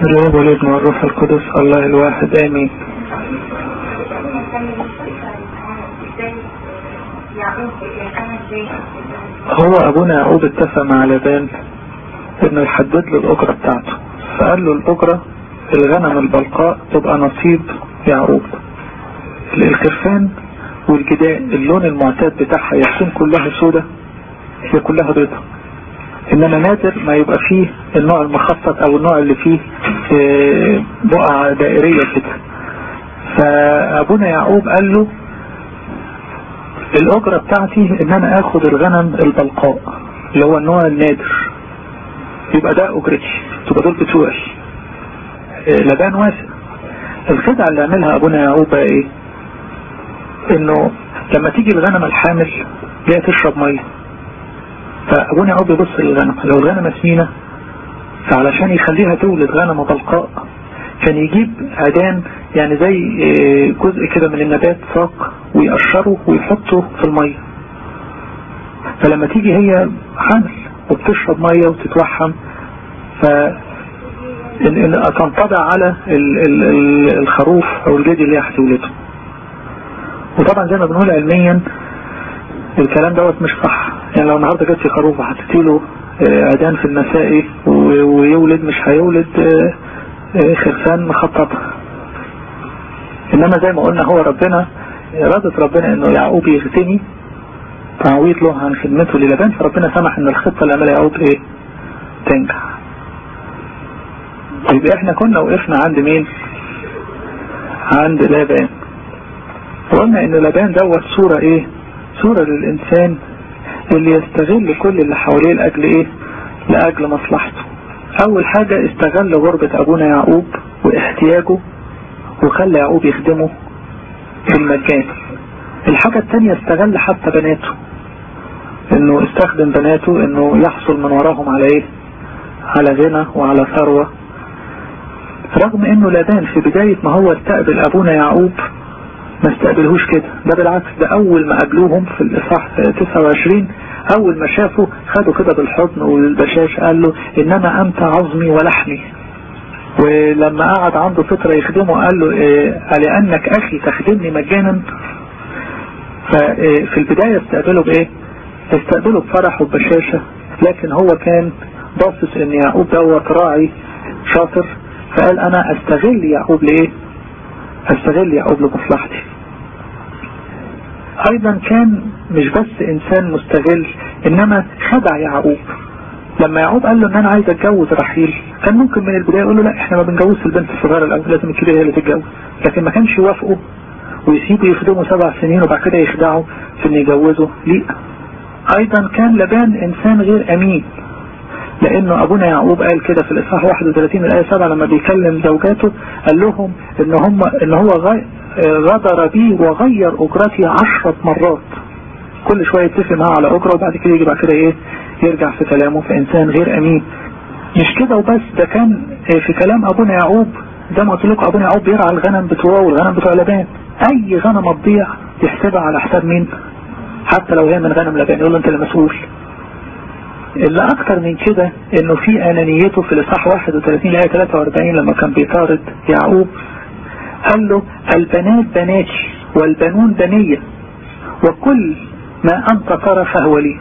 الاب والابن والروح القدس الله الواحد امين هو ابونا يعقوب اتفق مع لبان انه يحدد له الاجرة بتاعته فقال له الاجرة الغنم البلقاء تبقى نصيب يعقوب الخرفان والجداء اللون المعتاد بتاعها يكون كلها سودة هي كلها بيضة انما نادر ما يبقى فيه النوع المخطط او النوع اللي فيه بقعة دائرية كده فابونا يعقوب قال له الاجرة بتاعتي ان انا اخد الغنم البلقاء اللي هو النوع النادر يبقى ده اجرتي تبقى دول بتوعي لبان واسع الخدعة اللي عملها ابونا يعقوب بقى ايه انه لما تيجي الغنم الحامل جاية تشرب مية فابونا يعقوب يبص للغنم لو الغنم سمينة فعلشان يخليها تولد غنم بلقاء كان يجيب عدان يعني زي جزء كده من النبات ساق ويقشره ويحطه في المية فلما تيجي هي حمل وبتشرب مية وتتوحم ف تنطبع على الخروف او الجدي اللي هي هتولده وطبعا زي ما بنقول علميا الكلام دوت مش صح يعني لو النهارده جبتي خروف وحطيتي عدان في المسائي ويولد مش هيولد خرفان مخططة انما زي ما قلنا هو ربنا ارادة ربنا انه يعقوب يغتني تعويض له عن خدمته للبان فربنا سمح ان الخطة اللي عملها يعقوب ايه تنجح طيب احنا كنا وقفنا عند مين عند لابان وقلنا ان لابان دوت صورة ايه صورة للانسان اللي يستغل كل اللي حواليه لاجل ايه لاجل مصلحته اول حاجة استغل غربة ابونا يعقوب واحتياجه وخلى يعقوب يخدمه في المجان الحاجة التانية استغل حتى بناته انه استخدم بناته انه يحصل من وراهم على ايه على غنى وعلى ثروة رغم انه لابان في بداية ما هو استقبل ابونا يعقوب ما استقبلهوش كده ده بالعكس ده اول ما قابلوهم في الاصحاح 29 اول ما شافوا خدوا كده بالحضن والبشاش قال له انما انت عظمي ولحمي ولما قعد عنده فترة يخدمه قال له إيه لانك اخي تخدمني مجانا ففي البداية استقبله بايه استقبله بفرح وبشاشة لكن هو كان باصص ان يعقوب دوت راعي شاطر فقال انا استغل يعقوب لايه استغل يعقوب لمصلحتي ايضا كان مش بس انسان مستغل انما خدع يعقوب لما يعقوب قال له ان انا عايز اتجوز رحيل كان ممكن من البداية يقول له لا احنا ما بنجوزش البنت الصغيرة الاول لازم الكبيرة هي اللي تتجوز لكن ما كانش يوافقه ويسيبه يخدمه سبع سنين وبعد كده يخدعه في ان يجوزه لا ايضا كان لبان انسان غير امين لانه ابونا يعقوب قال كده في الاصحاح 31 الايه 7 لما بيكلم زوجاته قال لهم ان هم ان هو غدر بي وغير اجرتي عشرة مرات كل شوية يتفق معاه على اجرة وبعد كده يجي بعد كده ايه يرجع في كلامه فانسان غير امين مش كده وبس ده كان في كلام ابونا يعقوب زي ما قلت لكم ابونا يعقوب بيرعى الغنم بتوعه والغنم بتوع لبان اي غنم تضيع يحسبها على حساب مين حتى لو هي من غنم لبان يقول له انت المسؤول اللي اكتر من كده انه في انانيته في الاصحاح 31 الايه 43 لما كان بيطارد يعقوب قال له البنات بناتي والبنون بنية وكل ما انت ترى فهو لي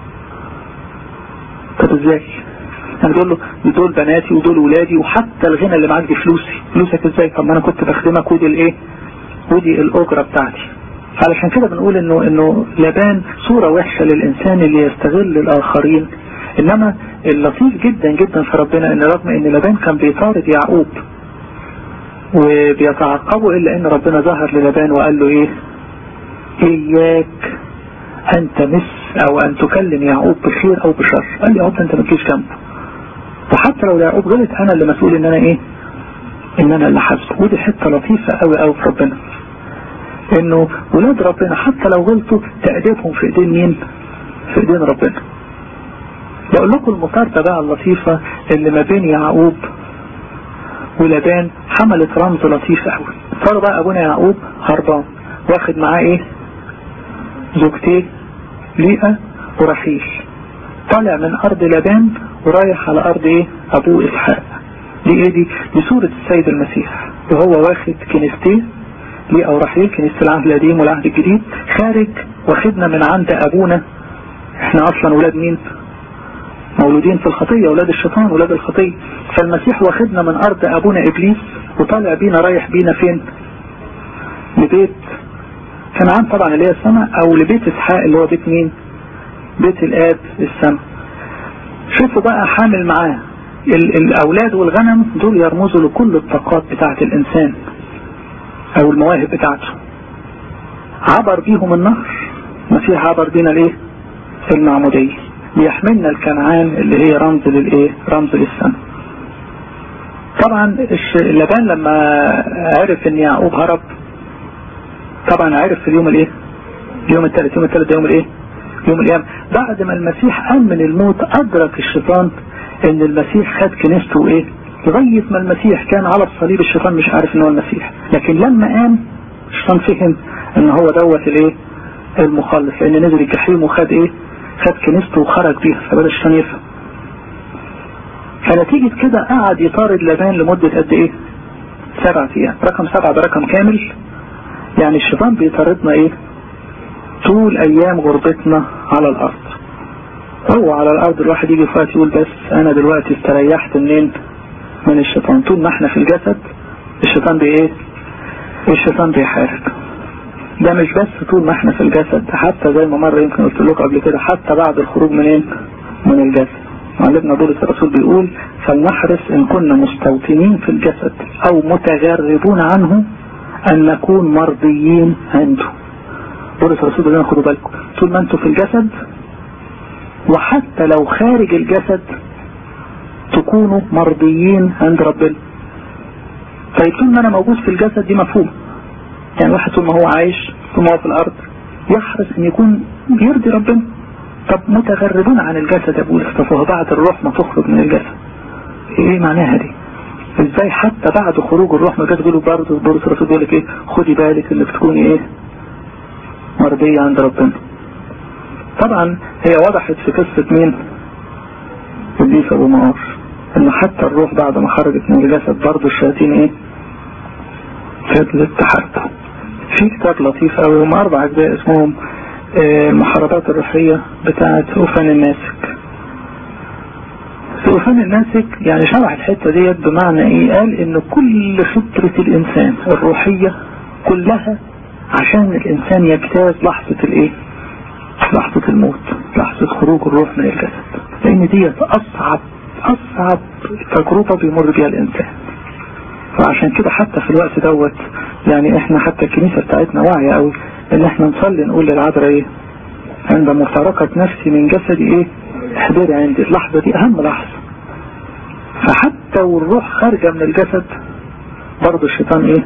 طب ازاي انا بقول له دول بناتي ودول ولادي وحتى الغنى اللي معاك دي فلوسي فلوسك ازاي طب ما انا كنت بخدمك ودي الايه ودي الاجره بتاعتي علشان كده بنقول انه انه لبان صورة وحشة للانسان اللي يستغل الاخرين انما اللطيف جدا جدا في ربنا ان رغم ان لبان كان بيطارد يعقوب وبيتعقبه الا ان ربنا ظهر للبان وقال له ايه اياك ان تمس او ان تكلم يعقوب بخير او بشر قال لي يعقوب انت ما تجيش جنبه وحتى لو يعقوب غلط انا اللي مسؤول ان انا ايه ان انا اللي حاسبه ودي حته لطيفه قوي قوي في ربنا انه ولاد ربنا حتى لو غلطوا تأديبهم في ايدين مين في ايدين ربنا بقول لكم المطاردة بقى اللطيفة اللي ما بين يعقوب ولبان حملت رمز لطيف قوي صار بقى ابونا يعقوب هربان واخد معاه ايه زوجتيه ليئة ورحيل طالع من ارض لبان ورايح على ارض ايه ابوه اسحاق دي ايه دي دي صورة السيد المسيح وهو واخد كنيستين ليه او رحيل كنيسة العهد القديم والعهد الجديد خارج واخدنا من عند ابونا احنا اصلا ولاد مين مولودين في الخطية ولاد الشيطان ولاد الخطية فالمسيح واخدنا من ارض ابونا ابليس وطالع بينا رايح بينا فين لبيت كنعان طبعا اللي هي السماء او لبيت اسحاق اللي هو بيت مين بيت الاب السماء شوفوا بقى حامل معاه الاولاد والغنم دول يرمزوا لكل الطاقات بتاعة الانسان او المواهب بتاعته عبر بيهم النهر مسيح عبر بينا الايه المعمودية ليحملنا الكنعان اللي هي رمز للايه رمز للسماء طبعا اللبان لما عرف ان يعقوب هرب طبعا عرف في اليوم الايه اليوم الثالث يوم الثالث يوم الايه يوم القيامة بعد ما المسيح قام من الموت ادرك الشيطان ان المسيح خد كنيسته وايه لغاية ما المسيح كان على الصليب الشيطان مش عارف ان هو المسيح لكن لما قام الشيطان فهم ان هو دوت الايه المخلص لان نزل الجحيم وخد ايه خد كنيسته وخرج بيها فبدا الشيطان يفهم فنتيجة كده قعد يطارد لبان لمدة قد ايه سبعة ايام رقم سبعة ده رقم كامل يعني الشيطان بيطاردنا ايه طول ايام غربتنا على الارض هو على الارض الواحد يجي فات يقول بس انا دلوقتي استريحت منين من الشيطان طول ما احنا في الجسد الشيطان بايه الشيطان بيحارب ده مش بس طول ما احنا في الجسد حتى زي ما مرة يمكن قلت لكم قبل كده حتى بعد الخروج منين من الجسد معلمنا بولس الرسول بيقول فلنحرص ان كنا مستوطنين في الجسد او متغربون عنه ان نكون مرضيين عنده بولس الرسول بيقول خدوا بالكم طول ما انتم في الجسد وحتى لو خارج الجسد تكونوا مرضيين عند ربنا طيب طول ما انا موجود في الجسد دي مفهوم يعني واحد طول ما هو عايش طول ما هو في الارض يحرص ان يكون بيرضي ربنا طب متغربون عن الجسد يا بولس طب بعد الروح ما تخرج من الجسد ايه معناها دي ازاي حتى بعد خروج الروح من الجسد يقولوا برضه بولس الرسول بيقول لك ايه خدي بالك انك تكوني ايه مرضية عند ربنا طبعا هي وضحت في قصة مين ابليس ابو معاش ان حتى الروح بعد ما خرجت من الجسد برضه الشياطين ايه فضلت تحاربه في كتاب لطيف قوي هم اربع اجزاء اسمهم المحاربات الروحية بتاعت اوفان الناسك في اوفان الناسك يعني شرح الحتة ديت بمعنى ايه قال ان كل فطرة الانسان الروحية كلها عشان الانسان يجتاز لحظة الايه لحظة الموت لحظة خروج الروح من الجسد لان ديت اصعب اصعب تجربة بيمر بيها الانسان فعشان كده حتى في الوقت دوت يعني احنا حتى الكنيسة بتاعتنا واعية قوي ان احنا نصلي نقول للعذراء ايه عند مفارقة نفسي من جسدي ايه احضري عندي اللحظة دي اهم لحظة فحتى والروح خارجة من الجسد برضه الشيطان ايه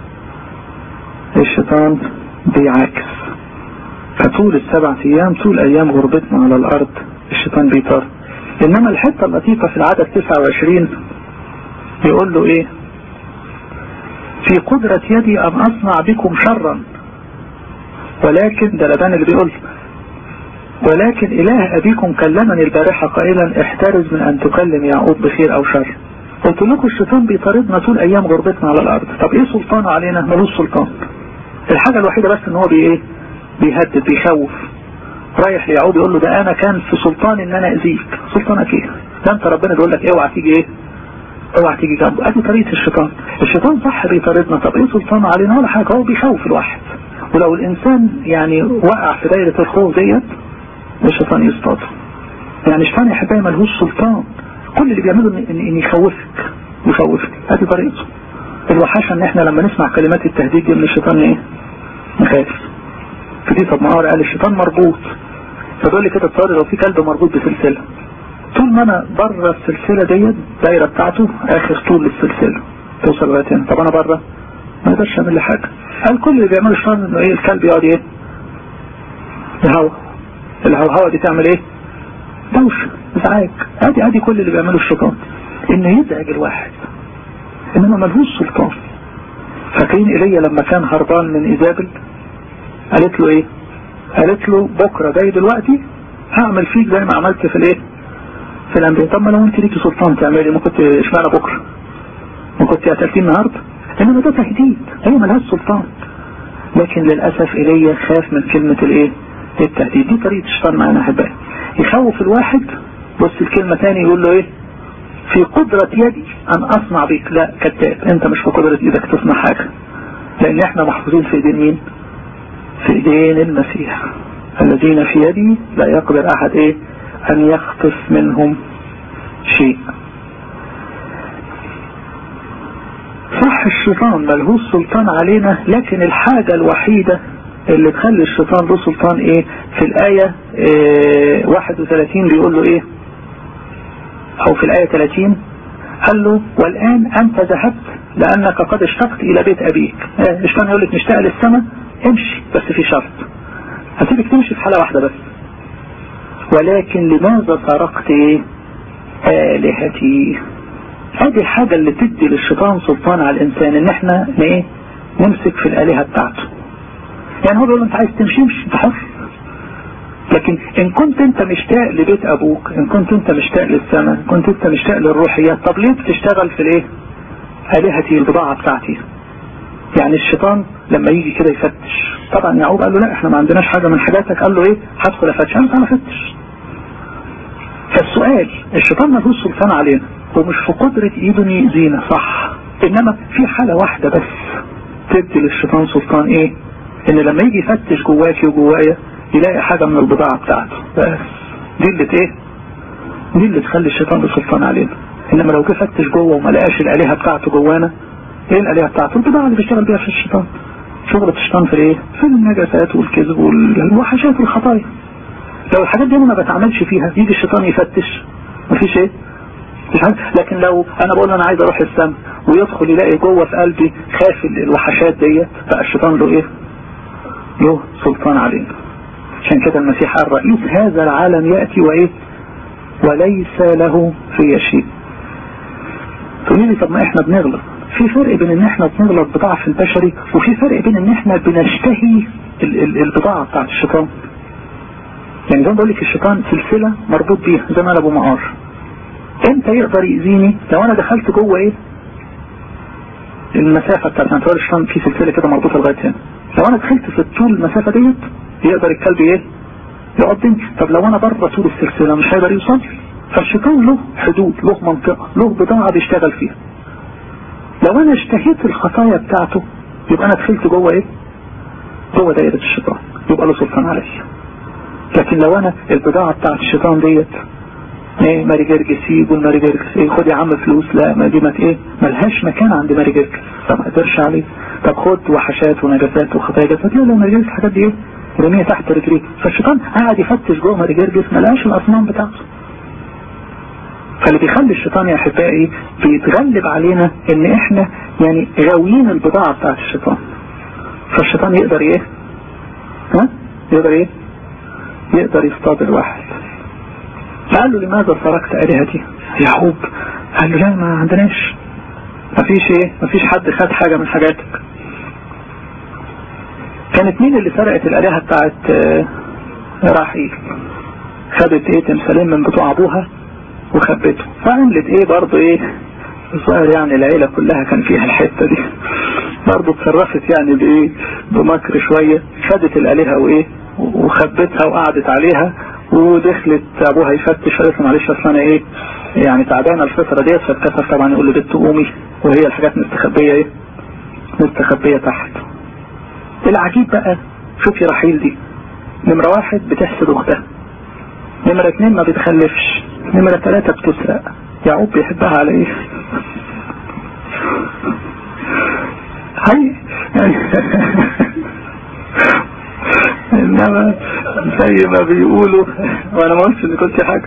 الشيطان بيعاكس فطول السبع ايام طول ايام غربتنا على الارض الشيطان بيطار انما الحتة اللطيفة في العدد 29 يقول له ايه في قدرة يدي ان اصنع بكم شرا ولكن ده لبان اللي بيقول ولكن اله ابيكم كلمني البارحة قائلا احترز من ان تكلم يعقوب بخير او شر قلت لكم الشيطان بيطاردنا طول ايام غربتنا على الارض طب ايه سلطانه علينا ملوش سلطان الحاجة الوحيدة بس ان هو بي ايه بيهدد بيخوف رايح ليعقوب يقول له ده انا كان في سلطان ان انا اذيك سلطانك ايه ده انت ربنا بيقول لك اوعى تيجي ايه اوعى تيجي جنبه ادي طريقة الشيطان الشيطان صح بيطاردنا طب ايه سلطانه علينا ولا حاجة هو بيخوف الواحد ولو الانسان يعني وقع في دايرة الخوف ديت الشيطان يصطاده يعني الشيطان يا حبايبي ملهوش سلطان كل اللي بيعمله ان, إن يخوفك يخوفك ادي طريقته الوحشة ان احنا لما نسمع كلمات التهديد دي من الشيطان ايه نخاف في دي طب معار قال الشيطان مربوط فبيقول لي كده اتصور لو في كلب مربوط بسلسلة طول ما انا بره السلسلة ديت الدايرة بتاعته اخر طول للسلسلة توصل لغاية هنا طب انا بره ما يقدرش يعمل لي حاجة قال كل اللي بيعمله الشيطان انه ايه الكلب يقعد ايه يهوى الهوهوة دي تعمل ايه دوشة ازعاج ادي ادي كل اللي بيعمله الشيطان انه يزعج الواحد انما ملهوش سلطان فاكرين ايليا لما كان هربان من ايزابل قالت له ايه قالت له بكرة جاي دلوقتي هعمل فيك زي ما عملت في الايه في الانبياء طب ما لو انت ليكي سلطان تعملي ممكن اشمعنى بكرة وكنت قتلتيه النهارده انما ده تهديد هي ملهاش سلطان لكن للاسف ايليا خاف من كلمه الايه التهديد دي طريقه الشيطان معانا احبائي يخوف الواحد بص الكلمه تاني يقول له ايه في قدرة يدي ان اصنع بيك لا كذاب انت مش في قدرة ايدك تصنع حاجة لان احنا محفوظين في ايدين مين في ايدين المسيح الذين في يدي لا يقدر احد ايه ان يخطف منهم شيء صح الشيطان ملهوش سلطان علينا لكن الحاجة الوحيدة اللي تخلي الشيطان له سلطان ايه في الآية إيه 31 بيقول له ايه او في الآية 30 قال له والآن أنت ذهبت لأنك قد اشتقت إلى بيت أبيك الشيطان يقول لك مشتاق للسماء امشي بس في شرط هسيبك تمشي في حالة واحدة بس ولكن لماذا سرقت ايه آلهتي هذه الحاجة اللي تدي للشيطان سلطان على الإنسان إن إحنا إيه نمسك في الآلهة بتاعته يعني هو بيقول أنت عايز تمشي امشي أنت حر لكن إن كنت أنت مشتاق لبيت أبوك إن كنت أنت مشتاق للسماء إن كنت أنت مشتاق للروحيات طب ليه بتشتغل في الإيه آلهتي البضاعة بتاعتي يعني الشيطان لما يجي كده يفتش طبعا يعقوب قال له لا احنا ما عندناش حاجة من حاجاتك قال له ايه هدخل افتش قال له انا افتش فالسؤال الشيطان ملوش سلطان علينا ومش في قدرة ايده يأذينا صح انما في حالة واحدة بس تدي للشيطان سلطان ايه ان لما يجي يفتش جواكي وجوايا يلاقي حاجة من البضاعة بتاعته بس دي اللي ايه دي اللي تخلي الشيطان له سلطان علينا انما لو جه فتش جوه وما لقاش الالهة بتاعته جوانا ايه الالهة بتاعته البضاعة اللي بيشتغل بيها في الشيطان شغلة الشيطان في ايه في النجاسات والكذب والوحشات والخطايا لو الحاجات دي انا ما بتعملش فيها يجي الشيطان يفتش مفيش ايه مش عارف لكن لو انا بقول انا عايز اروح السما ويدخل يلاقي جوه في قلبي خاف الوحشات ديت بقى الشيطان له ايه له سلطان علينا عشان كده المسيح قال رئيس هذا العالم يأتي وايه وليس له في شيء تقولي لي طب ما احنا بنغلط في فرق بين ان احنا بنغلط بضعف البشري وفي فرق بين ان احنا بنشتهي ال ال البضاعة بتاعت الشيطان يعني زي ما بقول لك الشيطان سلسلة مربوط بيها زي ما انا ابو مقار امتى يقدر يأذيني لو انا دخلت جوه ايه المسافة بتاعت انتوار الشيطان في سلسلة كده مربوطة لغاية هنا لو انا دخلت في الطول المسافة ديت يقدر الكلب ايه يقضني طب لو انا بره طول السلسلة مش هيقدر يوصل فالشيطان له حدود له منطقة له بضاعة بيشتغل فيها لو انا اشتهيت الخطايا بتاعته يبقى انا دخلت جوه ايه جوه دايرة الشيطان يبقى له سلطان عليا لكن لو انا البضاعة بتاعت الشيطان ديت ايه ماري جرجس يقول ماري جرجس ايه خد يا عم فلوس لا ما دي ما ايه ملهاش مكان عند ماري جرجس فما اقدرش عليه طب خد وحشات ونجاسات وخطايا جسد لا لا ماري جرجس الحاجات دي ايه رميها تحت رجليه فالشيطان قاعد يفتش جوه ماري جرجس ما لقاش الاصنام بتاعته فاللي بيخلي الشيطان يا احبائي بيتغلب علينا ان احنا يعني غاويين البضاعة بتاعت الشيطان فالشيطان يقدر ايه ها يقدر ايه يقدر يصطاد الواحد فقال له لماذا سرقت آلهتي يعقوب قال له لا ما عندناش ما فيش ايه ما فيش حد خد حاجة من حاجاتك كانت مين اللي سرقت الآلهة بتاعت راحيل خدت ايه تمثالين من بتوع ابوها وخبته فعملت ايه برضه ايه الظاهر يعني العيلة كلها كان فيها الحتة دي برضه اتصرفت يعني بايه بمكر شوية خدت الالهة وايه وخبتها وقعدت عليها ودخلت ابوها يفتش قالت له معلش اصل انا ايه يعني تعبانه الفتره ديت فاتكسف طبعا يقول له بنت قومي وهي الحاجات مستخبيه ايه مستخبيه تحت العجيب بقى شوفي رحيل دي نمره واحد بتحسد اختها نمره اتنين ما بتخلفش نمره ثلاثه بتسرق يعقوب بيحبها على ايه هاي انما زي ما بيقولوا وانا ما قلتش ان كنت حاجه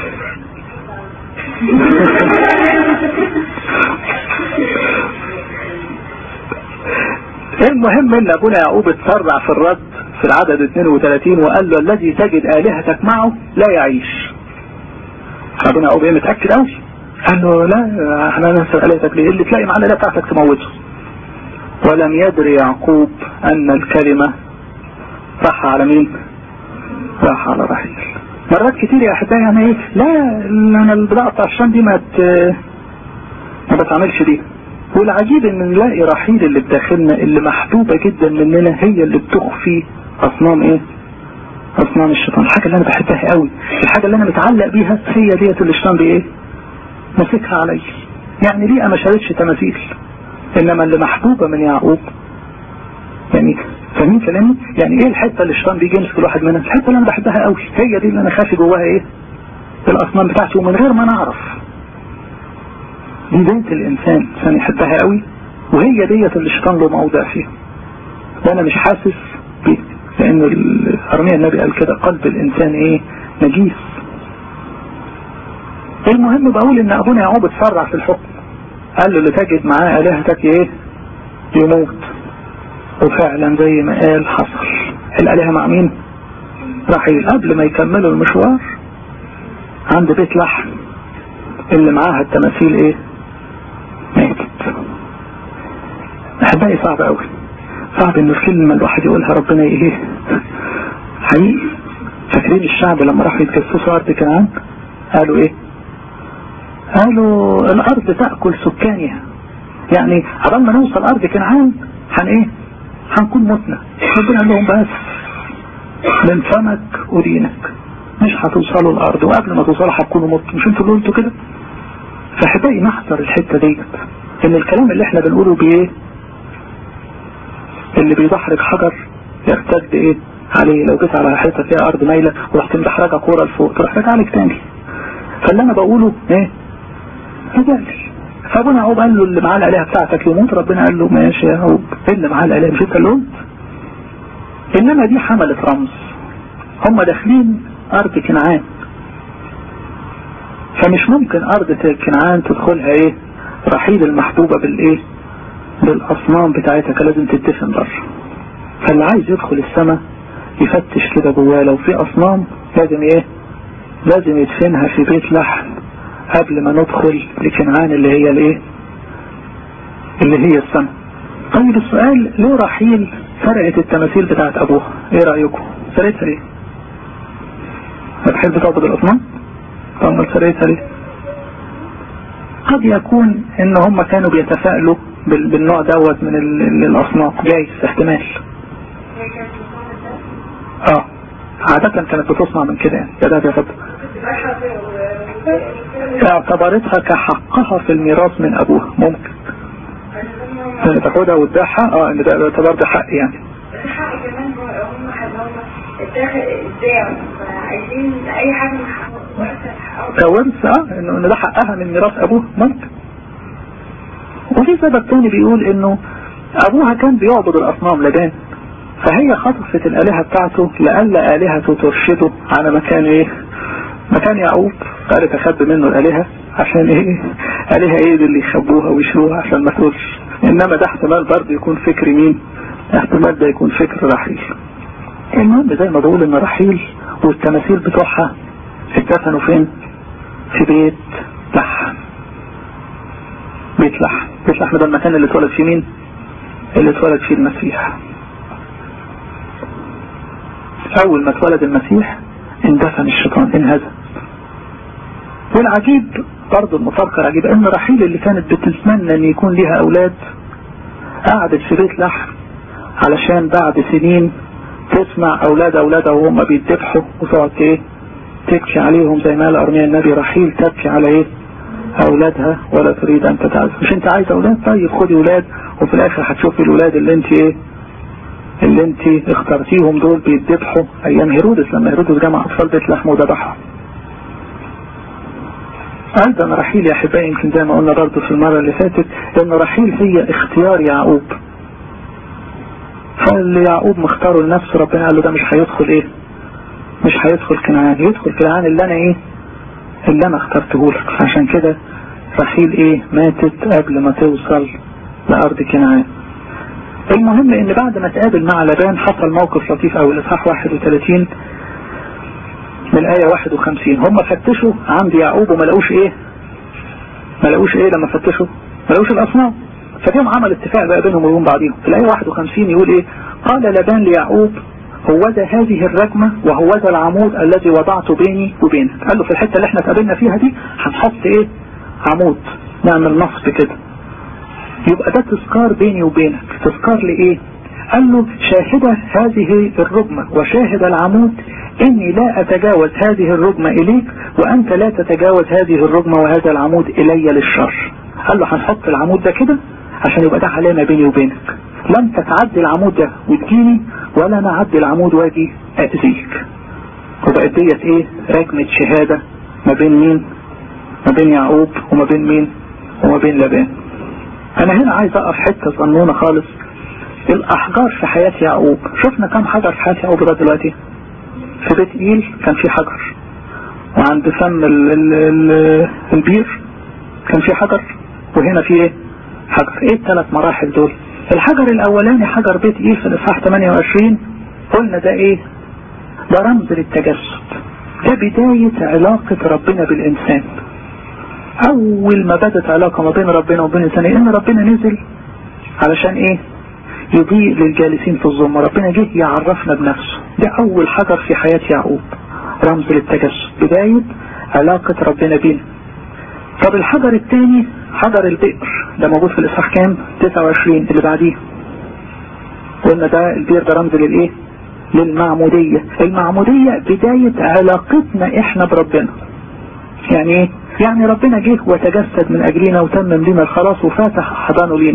المهم ان ابونا يعقوب اتسرع في الرد في العدد 32 وقال له الذي تجد الهتك معه لا يعيش ابونا يعقوب ايه متاكد قوي قال له لا احنا ننسى الهتك ليه اللي تلاقي معاه الاله بتاعتك تموته ولم يدري يعقوب ان الكلمه راح على مين راح على رحيل مرات كتير يا احبائي يعني ايه لا انا البضاعة بتاع الشام دي ما ما بتعملش دي والعجيب ان نلاقي رحيل اللي بداخلنا اللي محبوبة جدا مننا هي اللي بتخفي اصنام ايه اصنام الشيطان الحاجة اللي انا بحبها قوي الحاجة اللي انا متعلق بيها هي ديت اللي الشيطان بايه ماسكها علي يعني ليه ما شالتش تماثيل انما اللي محبوبة من يعقوب يعني فاهمين كلامي يعني ايه الحتة اللي الشيطان بيجي يمسك الواحد منها الحتة اللي انا بحبها قوي هي دي اللي انا خافي جواها ايه الاصنام بتاعتي ومن غير ما نعرف دي بنت الانسان انسان يحبها قوي وهي ديت اللي الشيطان له موضع فيها وانا مش حاسس بيه لان ارميا النبي قال كده قلب الانسان ايه نجيس المهم بقول ان ابونا يعقوب اتسرع في الحكم قال له اللي تجد معاه الهتك ايه يموت وفعلا زي ما قال حصل الالهه مع مين رحيل قبل ما يكملوا المشوار عند بيت لحم اللي معاها التماثيل ايه ماتت احبائي صعب قوي صعب ان الكلمة الواحد يقولها ربنا ايه حقيقي فاكرين الشعب لما راحوا يتجسسوا ارض كنعان قالوا ايه قالوا الارض تأكل سكانها يعني عبال ما نوصل ارض كنعان هن ايه هنكون متنا ربنا قال لهم بس من فمك ودينك مش هتوصلوا الارض وقبل ما توصلوا هتكونوا مت مش انتوا اللي قلتوا كده فحبائي نحذر الحته ديت ان الكلام اللي احنا بنقوله بايه اللي بيدحرج حجر يرتد ايه عليه لو جيت على حته فيها ارض مايله ورحت مدحرجها كوره لفوق تروح راجع عليك تاني فاللي انا بقوله ايه رجعلي فابونا يعقوب قال له اللي معاه الالهه بتاعتك يموت ربنا قال له ماشي يا يعقوب اللي معاه الالهه مش انت اللي قلت انما دي حملت رمز هم داخلين ارض كنعان فمش ممكن ارض كنعان تدخلها ايه رحيل المحبوبة بالايه بالاصنام بتاعتها كان لازم تدفن بره فاللي عايز يدخل السماء يفتش كده جواه لو في اصنام لازم ايه لازم يدفنها في بيت لحم قبل ما ندخل لكنعان اللي هي الايه اللي هي السماء طيب السؤال ليه رحيل سرقت التماثيل بتاعت ابوها ايه رأيكم سرقتها ليه بتحب تعبد الاصنام طب سرقتها ليه قد يكون ان هم كانوا بيتفائلوا بالنوع دوت من الاصناف جايز احتمال اه عادة كانت بتصنع من كده يعني يا ده يا فضل اعتبرتها كحقها في الميراث من ابوها ممكن ان تاخدها وتبيعها اه ان ده يعتبر ده حق يعني الحق كمان هم اتاخد ازاي عايزين اي حاجه كورث اه انه ان ده حقها من ميراث ابوه ممكن وفي سبب تاني بيقول انه ابوها كان بيعبد الاصنام لبان فهي خطفت الالهة بتاعته لألا الهته ترشده على مكان ايه مكان يعقوب قالت اخبي منه الالهة عشان ايه الهة ايه دي اللي يخبوها ويشروها عشان ما تقولش انما ده احتمال برضه يكون فكر مين احتمال ده يكون فكر رحيل المهم زي ما بقول ان رحيل والتماثيل بتوعها اتدفنوا فين في بيت لحم بيت لحم بيت لحم ده المكان اللي اتولد فيه مين اللي اتولد فيه المسيح اول ما اتولد المسيح اندفن الشيطان انهزم والعجيب برضه المفارقة العجيبة ان رحيل اللي كانت بتتمنى ان يكون ليها اولاد قعدت في بيت لحم علشان بعد سنين تسمع اولاد اولادها وهم بيتذبحوا وتقعد ايه تبكي عليهم زي ما قال ارميا النبي رحيل تبكي على ايه اولادها ولا تريد ان تتعزم مش انت عايز اولاد طيب خدي اولاد وفي الاخر هتشوفي الاولاد اللي انت ايه اللي انت اخترتيهم دول بيتذبحوا ايام هيرودس لما هيرودس جمع اطفال بيت لحم وذبحهم ايضا رحيل يا احبائي يمكن زي ما قلنا برضه في المرة اللي فاتت ان رحيل هي اختيار يعقوب فاللي يعقوب مختاره لنفسه ربنا قال له ده مش هيدخل ايه مش هيدخل كنعان يدخل كنعان اللي انا ايه اللي انا اخترته لك عشان كده رحيل ايه ماتت قبل ما توصل لارض كنعان المهم ان بعد ما تقابل مع لبان حصل موقف لطيف او الاصحاح 31 من الآية 51 هم فتشوا عند يعقوب وما لقوش ايه ما لقوش ايه لما فتشوا ما لقوش الاصنام ففيهم عمل اتفاق بقى بينهم وبين بعضهم في الآية 51 يقول ايه قال لبان ليعقوب هوذا هذه الرجمة وهوذا العمود الذي وضعته بيني وبينك قال له في الحتة اللي احنا اتقابلنا فيها دي هنحط ايه عمود نعمل نصب كده يبقى ده تذكار بيني وبينك تذكار لايه قال له شاهدة هذه الرجمة وشاهد العمود اني لا اتجاوز هذه الرجمة اليك وانت لا تتجاوز هذه الرجمة وهذا العمود الي للشر قال له هنحط العمود ده كده عشان يبقى ده علامة بيني وبينك لن تتعدي العمود ده وتجيني ولا انا اعدي العمود واجي اذيك وبقت ديت ايه رجمة شهادة ما بين مين ما بين يعقوب وما بين مين وما بين لبان انا هنا عايز اقف حتة صنونة خالص الاحجار في حياة يعقوب شفنا كم حجر في حياة يعقوب لغايه دلوقتي في بيت ايل كان في حجر وعند فم ال ال ال البير كان في حجر وهنا في ايه حجر ايه الثلاث مراحل دول الحجر الاولاني حجر بيت ايل في الاصحاح 28 قلنا ده ايه ده رمز للتجسد ده بداية علاقة ربنا بالإنسان أول ما بدت علاقة ما بين ربنا وبين الإنسان إن ربنا نزل علشان إيه يضيء للجالسين في الظلمة ربنا جه يعرفنا بنفسه ده أول حجر في حياة يعقوب رمز للتجسد بداية علاقة ربنا بينا طب الحجر الثاني حجر البئر ده موجود في الإصحاح كام 29 اللي بعديه قلنا ده البئر ده رمز للإيه للمعمودية المعمودية بداية علاقتنا احنا بربنا يعني ايه يعني ربنا جه وتجسد من اجلنا وتمم لنا الخلاص وفاتح حضانه لينا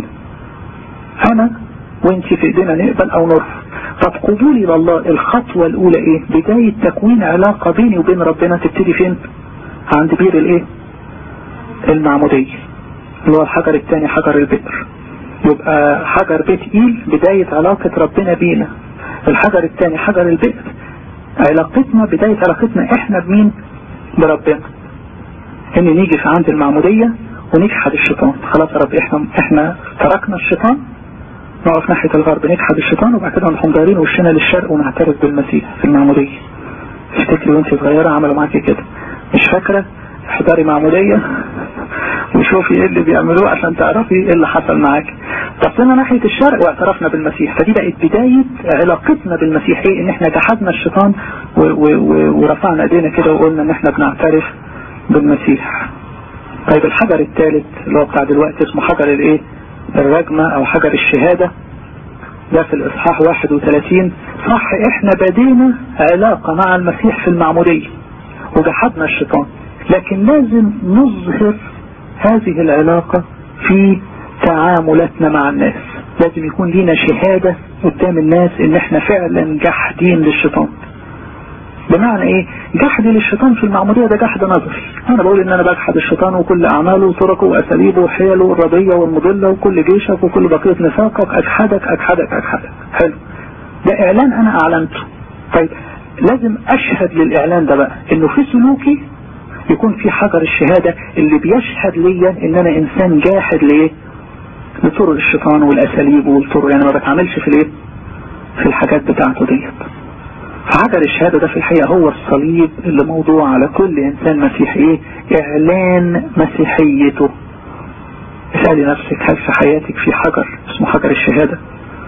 انا وانت في ايدينا نقبل او نرفض طب قبولي لله الخطوة الاولى ايه بداية تكوين علاقة بيني وبين ربنا تبتدي فين عند بير الايه المعمودية اللي هو الحجر الثاني حجر البئر يبقى حجر بيت ايل بداية علاقة ربنا بينا الحجر الثاني حجر البئر علاقتنا بداية علاقتنا احنا بمين بربنا ان نيجي في عند المعمودية ونجحد الشيطان خلاص يا رب احنا احنا تركنا الشيطان نقف ناحية الغرب نجحد الشيطان وبعد كده نحن دايرين وشنا للشرق ونعترف بالمسيح في المعمودية افتكري وانت صغيرة عملوا معاكي كده مش فاكرة احضري معمودية وشوفي ايه اللي بيعملوه عشان تعرفي ايه اللي حصل معاك بصينا ناحية الشرق واعترفنا بالمسيح فدي بقت بداية علاقتنا بالمسيح ايه ان احنا جحدنا الشيطان و و و ورفعنا ايدينا كده وقلنا ان احنا بنعترف بالمسيح طيب الحجر الثالث اللي هو بتاع دلوقتي اسمه حجر الايه الرجمة او حجر الشهادة ده في الاصحاح 31 صح احنا بدينا علاقة مع المسيح في المعمودية وجحدنا الشيطان لكن لازم نظهر هذه العلاقة في تعاملاتنا مع الناس لازم يكون لينا شهادة قدام الناس ان احنا فعلا جحدين للشيطان بمعنى ايه جحد للشيطان في المعمودية ده جحد نظري انا بقول ان انا بجحد الشيطان وكل اعماله وطرقه واساليبه وحيله الرضية والمضلة وكل جيشك وكل بقية نفاقك اجحدك اجحدك اجحدك حلو ده اعلان انا اعلنته طيب لازم اشهد للاعلان ده بقى انه في سلوكي يكون في حجر الشهادة اللي بيشهد ليا ان انا انسان جاحد ليه لطرق الشيطان والاساليب والطرق يعني ما بتعاملش في الايه في الحاجات بتاعته ديت فحجر الشهادة ده في الحقيقة هو الصليب اللي موضوع على كل انسان مسيحي ايه اعلان مسيحيته اسألي نفسك هل في حياتك في حجر اسمه حجر الشهادة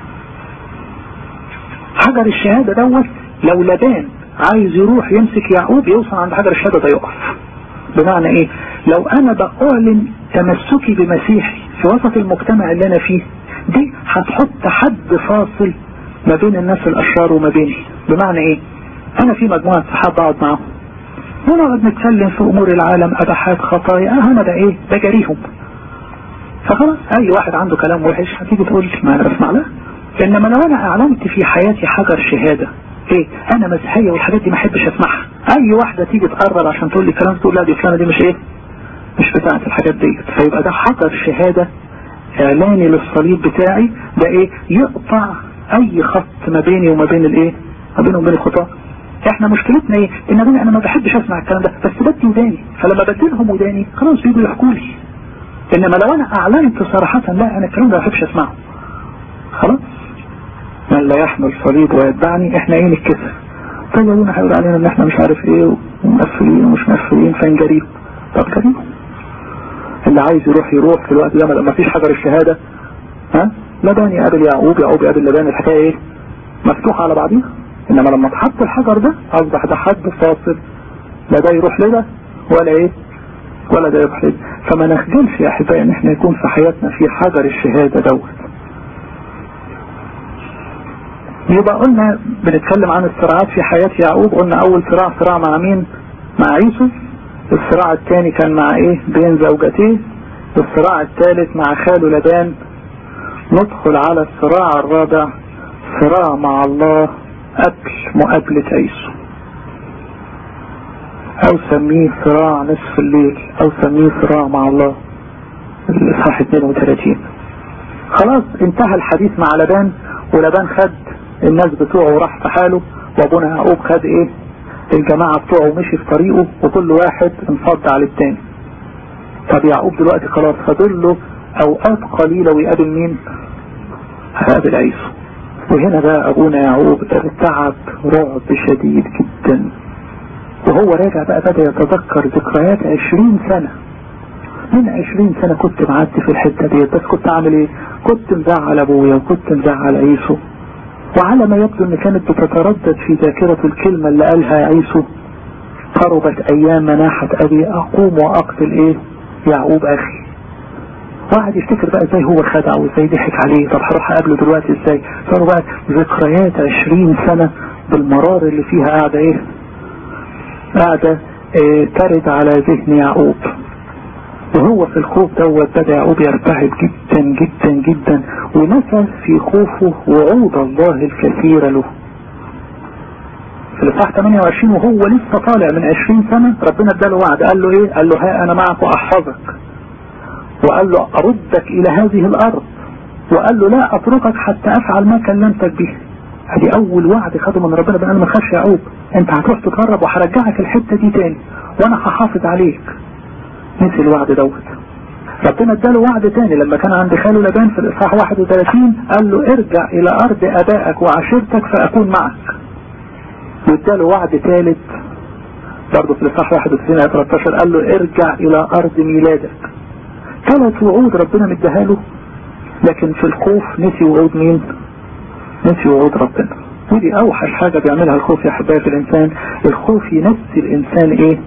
حجر الشهادة دوت لو لبان عايز يروح يمسك يعقوب يوصل عند حجر الشهادة ده يقف بمعنى ايه لو انا بأعلن تمسكي بمسيحي في وسط المجتمع اللي انا فيه دي هتحط حد فاصل ما بين الناس الاشرار وما بيني بمعنى ايه انا في مجموعة صحاب بقعد معاهم ونقعد نتكلم في امور العالم ابحات خطايا اه انا ده ايه ده جريهم فخلاص اي واحد عنده كلام وحش هتيجي تقول ما انا بسمع له انما لو انا اعلنت في حياتي حجر شهادة ايه انا مسيحية والحاجات دي ما احبش اسمعها اي واحدة تيجي تقرب عشان تقول لي كلام تقول لا دي فلانة دي مش ايه مش بتاعت الحاجات دي فيبقى ده حجر شهادة اعلاني للصليب بتاعي ده ايه يقطع اي خط ما بيني وما بين الايه ما بيني وبين الخطاة احنا مشكلتنا ايه ان انا انا ما بحبش اسمع الكلام ده بس بدي وداني فلما بدلهم وداني خلاص بيجوا يحكوا لي انما لو انا اعلنت صراحة لا انا الكلام ده ما بحبش اسمعه خلاص من لا يحمل صليب ويتبعني احنا ايه نتكسر طب ابونا هيقول علينا ان احنا مش عارف ايه ومقفلين ومش مقفلين فنجريهم طب جريهم اللي عايز يروح يروح في الوقت ده ما فيش حجر الشهادة ها لبان يقابل يعقوب يعقوب يقابل لبان الحكاية ايه مفتوحة على بعضيها انما لما اتحط الحجر ده اصبح ده حد فاصل لا ده يروح لده ولا ايه ولا ده يبحث فما نخجلش يا احبائي ان احنا يكون في حياتنا في حجر الشهادة دوت يبقى قلنا بنتكلم عن الصراعات في حياة يعقوب قلنا اول صراع صراع مع مين مع عيسو الصراع الثاني كان مع ايه بين زوجتيه الصراع الثالث مع خاله لبان ندخل على الصراع الرابع صراع مع الله قبل مقابلة عيسو او سميه صراع نصف الليل او سميه صراع مع الله الاصحاح 32 خلاص انتهى الحديث مع لبان ولبان خد الناس بتوعه وراح في حاله وابونا يعقوب خد ايه الجماعة بتوعه مشي في طريقه وكل واحد انفض على التاني طب يعقوب دلوقتي خلاص فاضل له اوقات قليلة ويقابل مين هقابل عيسو وهنا بقى ابونا يعقوب ارتعب رعب شديد جدا وهو راجع بقى بدأ يتذكر ذكريات عشرين سنة من عشرين سنة كنت معدي في الحتة دي بس كنت عامل ايه كنت مزعل ابويا وكنت مزعل عيسو وعلى ما يبدو ان كانت بتتردد في ذاكرة الكلمة اللي قالها عيسو قربت ايام مناحة ابي اقوم واقتل ايه يعقوب اخي واحد يفتكر بقى ازاي هو خدع وازاي ضحك عليه طب هروح اقابله دلوقتي ازاي صاروا بقى ذكريات عشرين سنة بالمرار اللي فيها قاعدة ايه قاعدة اه ترد على ذهن يعقوب وهو في الخوف دوت بدأ يعقوب يرتعب جدا جدا جدا ونسى في خوفه وعود الله الكثيرة له في الإصحاح 28 وهو لسه طالع من 20 سنة ربنا اداله وعد قال له ايه قال له ها انا معك واحفظك وقال له اردك الى هذه الارض وقال له لا اتركك حتى افعل ما كلمتك به ادي اول وعد خده من ربنا بقى انا ما تخافش يا يعقوب انت هتروح تتغرب وهرجعك الحته دي تاني وانا هحافظ عليك نسي الوعد دوت ربنا اداله وعد تاني لما كان عند خاله لبان في الاصحاح 31 قال له ارجع الى ارض ابائك وعشيرتك فاكون معك واداله وعد ثالث برضه في الاصحاح 31 آية 13 قال له ارجع الى ارض ميلادك ثلاث وعود ربنا مديها له لكن في الخوف نسي وعود مين نسي وعود ربنا ودي اوحش حاجة بيعملها الخوف يا حبايبي في الانسان الخوف ينسي الانسان ايه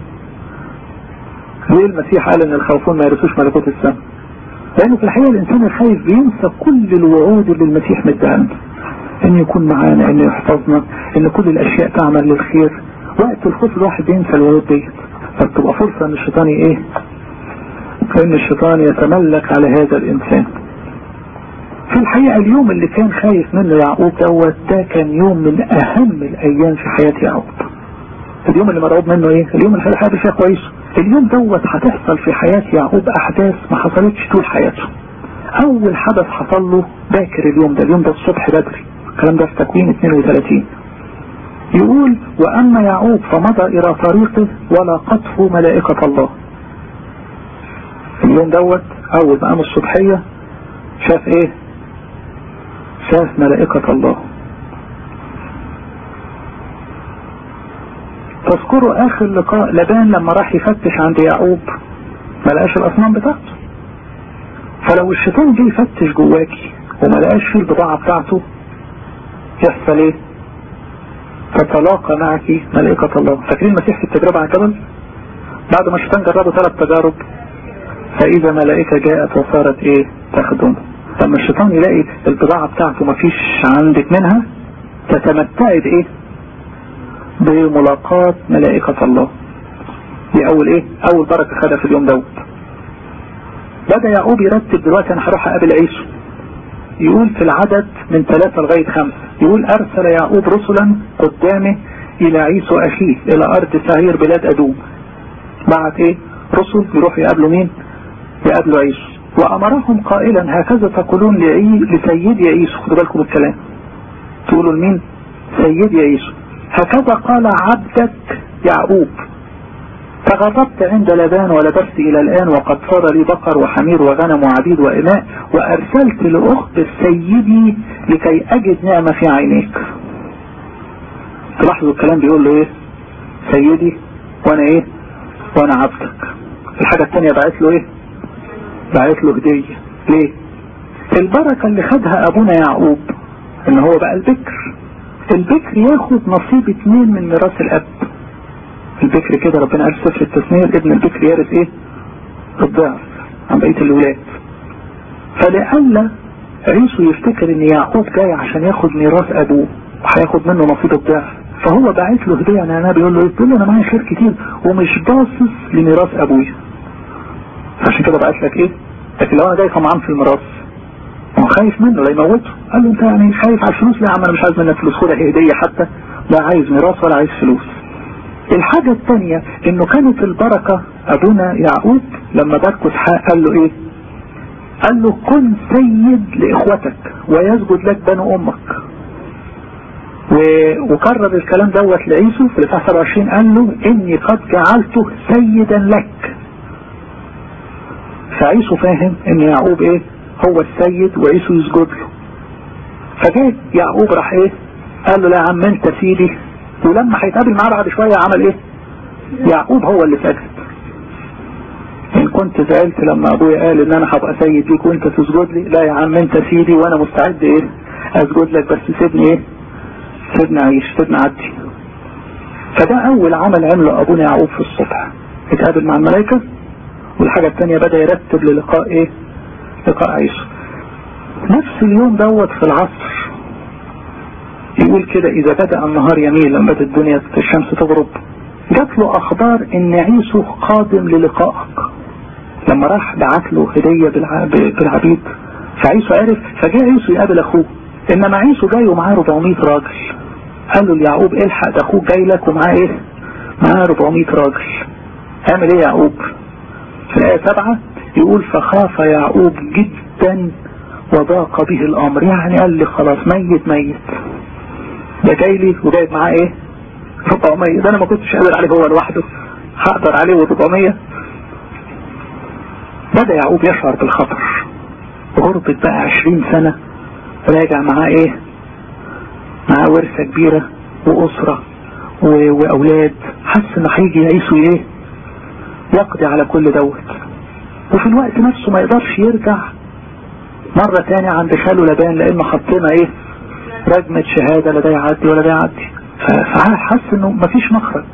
ليه المسيح قال ان الخوفون ما يرثوش ملكوت السماء لانه في الحقيقة الانسان الخايف بينسى كل الوعود اللي المسيح مديها لنا ان يكون معانا ان يحفظنا ان كل الاشياء تعمل للخير وقت الخوف الواحد بينسى الوعود ديت فبتبقى فرصة ان الشيطان ايه فان الشيطان يتملك على هذا الانسان في الحقيقة اليوم اللي كان خايف منه يعقوب دوت ده كان يوم من اهم الايام في حياة يعقوب اليوم اللي مرعوب منه ايه اليوم اللي الحياة فيها كويس اليوم دوت هتحصل في حياة يعقوب احداث ما حصلتش طول حياته اول حدث حصل له باكر اليوم ده اليوم ده الصبح بدري الكلام ده في تكوين 32 يقول واما يعقوب فمضى الى طريقه ولاقته ملائكة الله اليوم دوت اول ما قام الصبحية شاف ايه شاف ملائكة الله تذكروا اخر لقاء لبان لما راح يفتش عند يعقوب ما لقاش الاصنام بتاعته فلو الشيطان جه يفتش جواكي وما لقاش فيه البضاعة بتاعته يحصل ايه تتلاقى معك ملائكة الله فاكرين المسيح في التجربة على الجبل بعد ما الشيطان جربه ثلاث تجارب فاذا ملائكة جاءت وصارت ايه تخدمه لما الشيطان يلاقي البضاعة بتاعته مفيش عندك منها تتمتعي بايه بملاقاة ملائكة الله دي اول ايه اول بركة خدها في اليوم دوت بدأ يعقوب يرتب دلوقتي انا هروح اقابل عيسو يقول في العدد من ثلاثة لغاية خمسة يقول ارسل يعقوب رسلا قدامه الى عيسو اخيه الى ارض سعير بلاد ادوم بعت ايه رسل يروح يقابلوا مين يقابلوا عيسو وامرهم قائلا هكذا تقولون لعي لسيدي عيسو خدوا بالكم الكلام تقولوا لمين سيدي عيسو هكذا قال عبدك يعقوب تغربت عند لبان ولبست الى الان وقد صار لي بقر وحمير وغنم وعبيد وإماء وارسلت لاخبر سيدي لكي اجد نعمة في عينيك تلاحظوا الكلام بيقول له ايه سيدي وانا ايه وانا عبدك الحاجة التانية بعت له ايه بعت له هدية ليه البركة اللي خدها ابونا يعقوب ان هو بقى البكر البكر ياخد نصيب اتنين من ميراث الاب البكر كده ربنا قال سفر التثمير ابن البكر يرث ايه الضعف عن بقية الولاد فلألا عيسو يفتكر ان يعقوب جاي عشان ياخد ميراث ابوه وهياخد منه نصيب الضعف فهو باعت له هديه يعني انا بيقول له بيقول له انا معايا خير كتير ومش باصص لميراث ابويا عشان كده بعت لك ايه لكن لو انا جاي طمعان في الميراث هو خايف منه لا يموته قال له انت يعني خايف على الفلوس لا يا عم انا مش عايز منك فلوس خدها هديه حتى لا عايز ميراث ولا عايز فلوس الحاجة الثانية انه كانت البركة ابونا يعقوب لما باركوا اسحاق قال له ايه قال له كن سيد لاخوتك ويسجد لك بنو امك و... وكرر الكلام دوت لعيسو في الاصحاح 27 قال له اني قد جعلته سيدا لك فعيسو فاهم ان يعقوب ايه هو السيد وعيسو يسجد له فجاء يعقوب راح ايه قال له لا يا عم انت سيدي ولما هيتقابل معاه بعد شوية عمل ايه يعقوب هو اللي سجد ان كنت زعلت لما ابويا قال ان انا هبقى سيد ليك وانت تسجد لي لا يا عم انت سيدي وانا مستعد ايه اسجد لك بس سيبني ايه سيبني عيش سيبني عدي فده اول عمل عمله ابونا يعقوب في الصبح اتقابل مع الملائكة والحاجة الثانية بدأ يرتب للقاء ايه لقاء عيسو نفس اليوم دوت في العصر يقول كده اذا بدأ النهار يميل لما بدأت الدنيا الشمس تغرب جات له اخبار ان عيسو قادم للقائك لما راح بعت له هدية بالعبيد فعيسو عرف فجاء عيسو يقابل اخوه انما عيسو جاي ومعاه 400 راجل قال له ليعقوب الحق ده اخوك جاي لك ومعاه ايه معاه 400 راجل اعمل ايه يعقوب في الايه 7 يقول فخاف يعقوب جدا وضاق به الامر يعني قال لي خلاص ميت ميت ده جاي لي وجايب معاه ايه 400 ده انا ما كنتش قادر عليه هو لوحده هقدر عليه و400 بدأ يعقوب يشعر بالخطر غربة بقى 20 سنة راجع معاه ايه معاه ورثة كبيرة واسرة واولاد حس انه هيجي يعيسوا ايه يقضي على كل دوت وفي الوقت نفسه ما يقدرش يرجع مرة تاني عند خاله لبان لانه حطينا ايه رجمة شهادة لا ده يعدي ولا ده يعدي فحس انه مفيش مخرج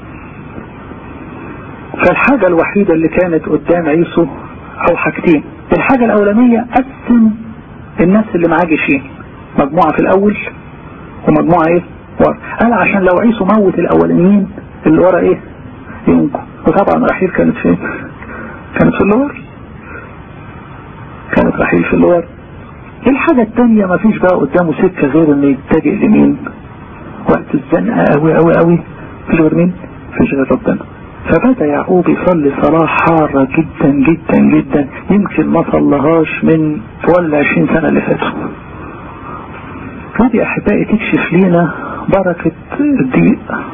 فالحاجة الوحيدة اللي كانت قدام عيسو او حاجتين الحاجة الاولانية قسم الناس اللي معاه جيشين مجموعة في الاول ومجموعة ايه ورا قال عشان لو عيسو موت الاولانيين اللي ورا ايه ينجوا وطبعا رحيل كانت فين كانت في اللور كانت رحيل في اللور الحاجة التانية مفيش بقى قدامه سكة غير انه يتجه لمين وقت الزنقة قوي قوي قوي مفيش غير مين مفيش غير ربنا فبدأ يعقوب يصلي صلاة حارة جدا جدا جدا يمكن ما صلهاش من طوال 20 سنة اللي فاتوا ودي احبائي تكشف لينا بركة الضيق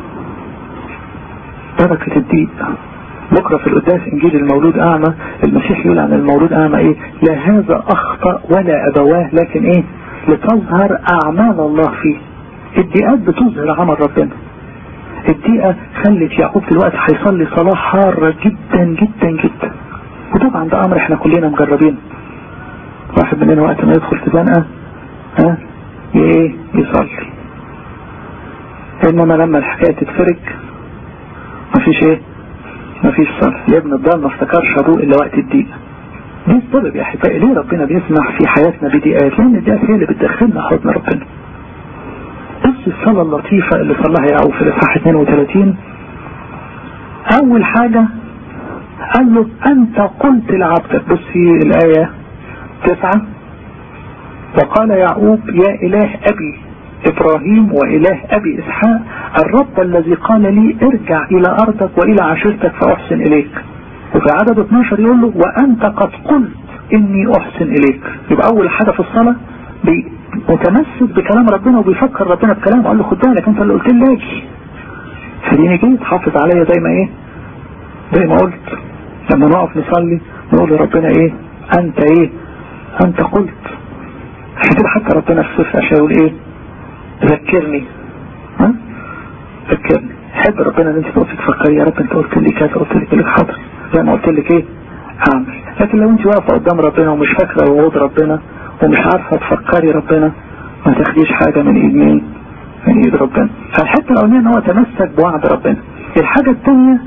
بركة الضيق بكرة في القداس انجيل المولود اعمى المسيح يقول عن المولود اعمى ايه لا هذا اخطأ ولا ابواه لكن ايه لتظهر اعمال الله فيه الضيقات بتظهر عمل ربنا الدقيقة خلت يعقوب دلوقتي هيصلي صلاة حارة جدا جدا جدا وطبعا ده امر احنا كلنا مجربين واحد مننا وقت ما يدخل في زنقة ها ايه يصلي انما لما الحكاية تتفرج مفيش ايه مفيش صلاة يا ابن الضال ما افتكرش ابوه الا وقت الضيق دي السبب يا احبائي ليه ربنا بيسمح في حياتنا بدقيقات لان الدقيقات هي اللي بتدخلنا حضن ربنا بص الصلاة اللطيفة اللي صلاها يعقوب في الإصحاح 32 أول حاجة قال له أنت قلت لعبدك بصي الآية تسعة وقال يعقوب يا إله أبي إبراهيم وإله أبي إسحاق الرب الذي قال لي ارجع إلى أرضك وإلى عشيرتك فأحسن إليك وفي عدد 12 يقول له وأنت قد قلت إني أحسن إليك يبقى أول حاجة في الصلاة متمسك بكلام ربنا وبيفكر ربنا بكلامه قال له خد بالك انت اللي قلت لي اجي فديني جيت حافظ عليا زي ما ايه زي ما قلت لما نقف نصلي نقول لربنا ايه انت ايه انت قلت عشان كده حتى ربنا في سفر اشياء يقول ايه ذكرني ها ذكرني حب ربنا ان انت تقفي تفكري يا رب انت قلت لي كذا قلت لك لك حاضر زي ما قلت لك ايه اعمل لكن لو انت واقفه قدام ربنا ومش فاكره وعود ربنا ومش عارفة تفكري ربنا ما تاخديش حاجة من ايد مين من ايد ربنا فالحتة الاولانية ان هو تمسك بوعد ربنا الحاجة الثانية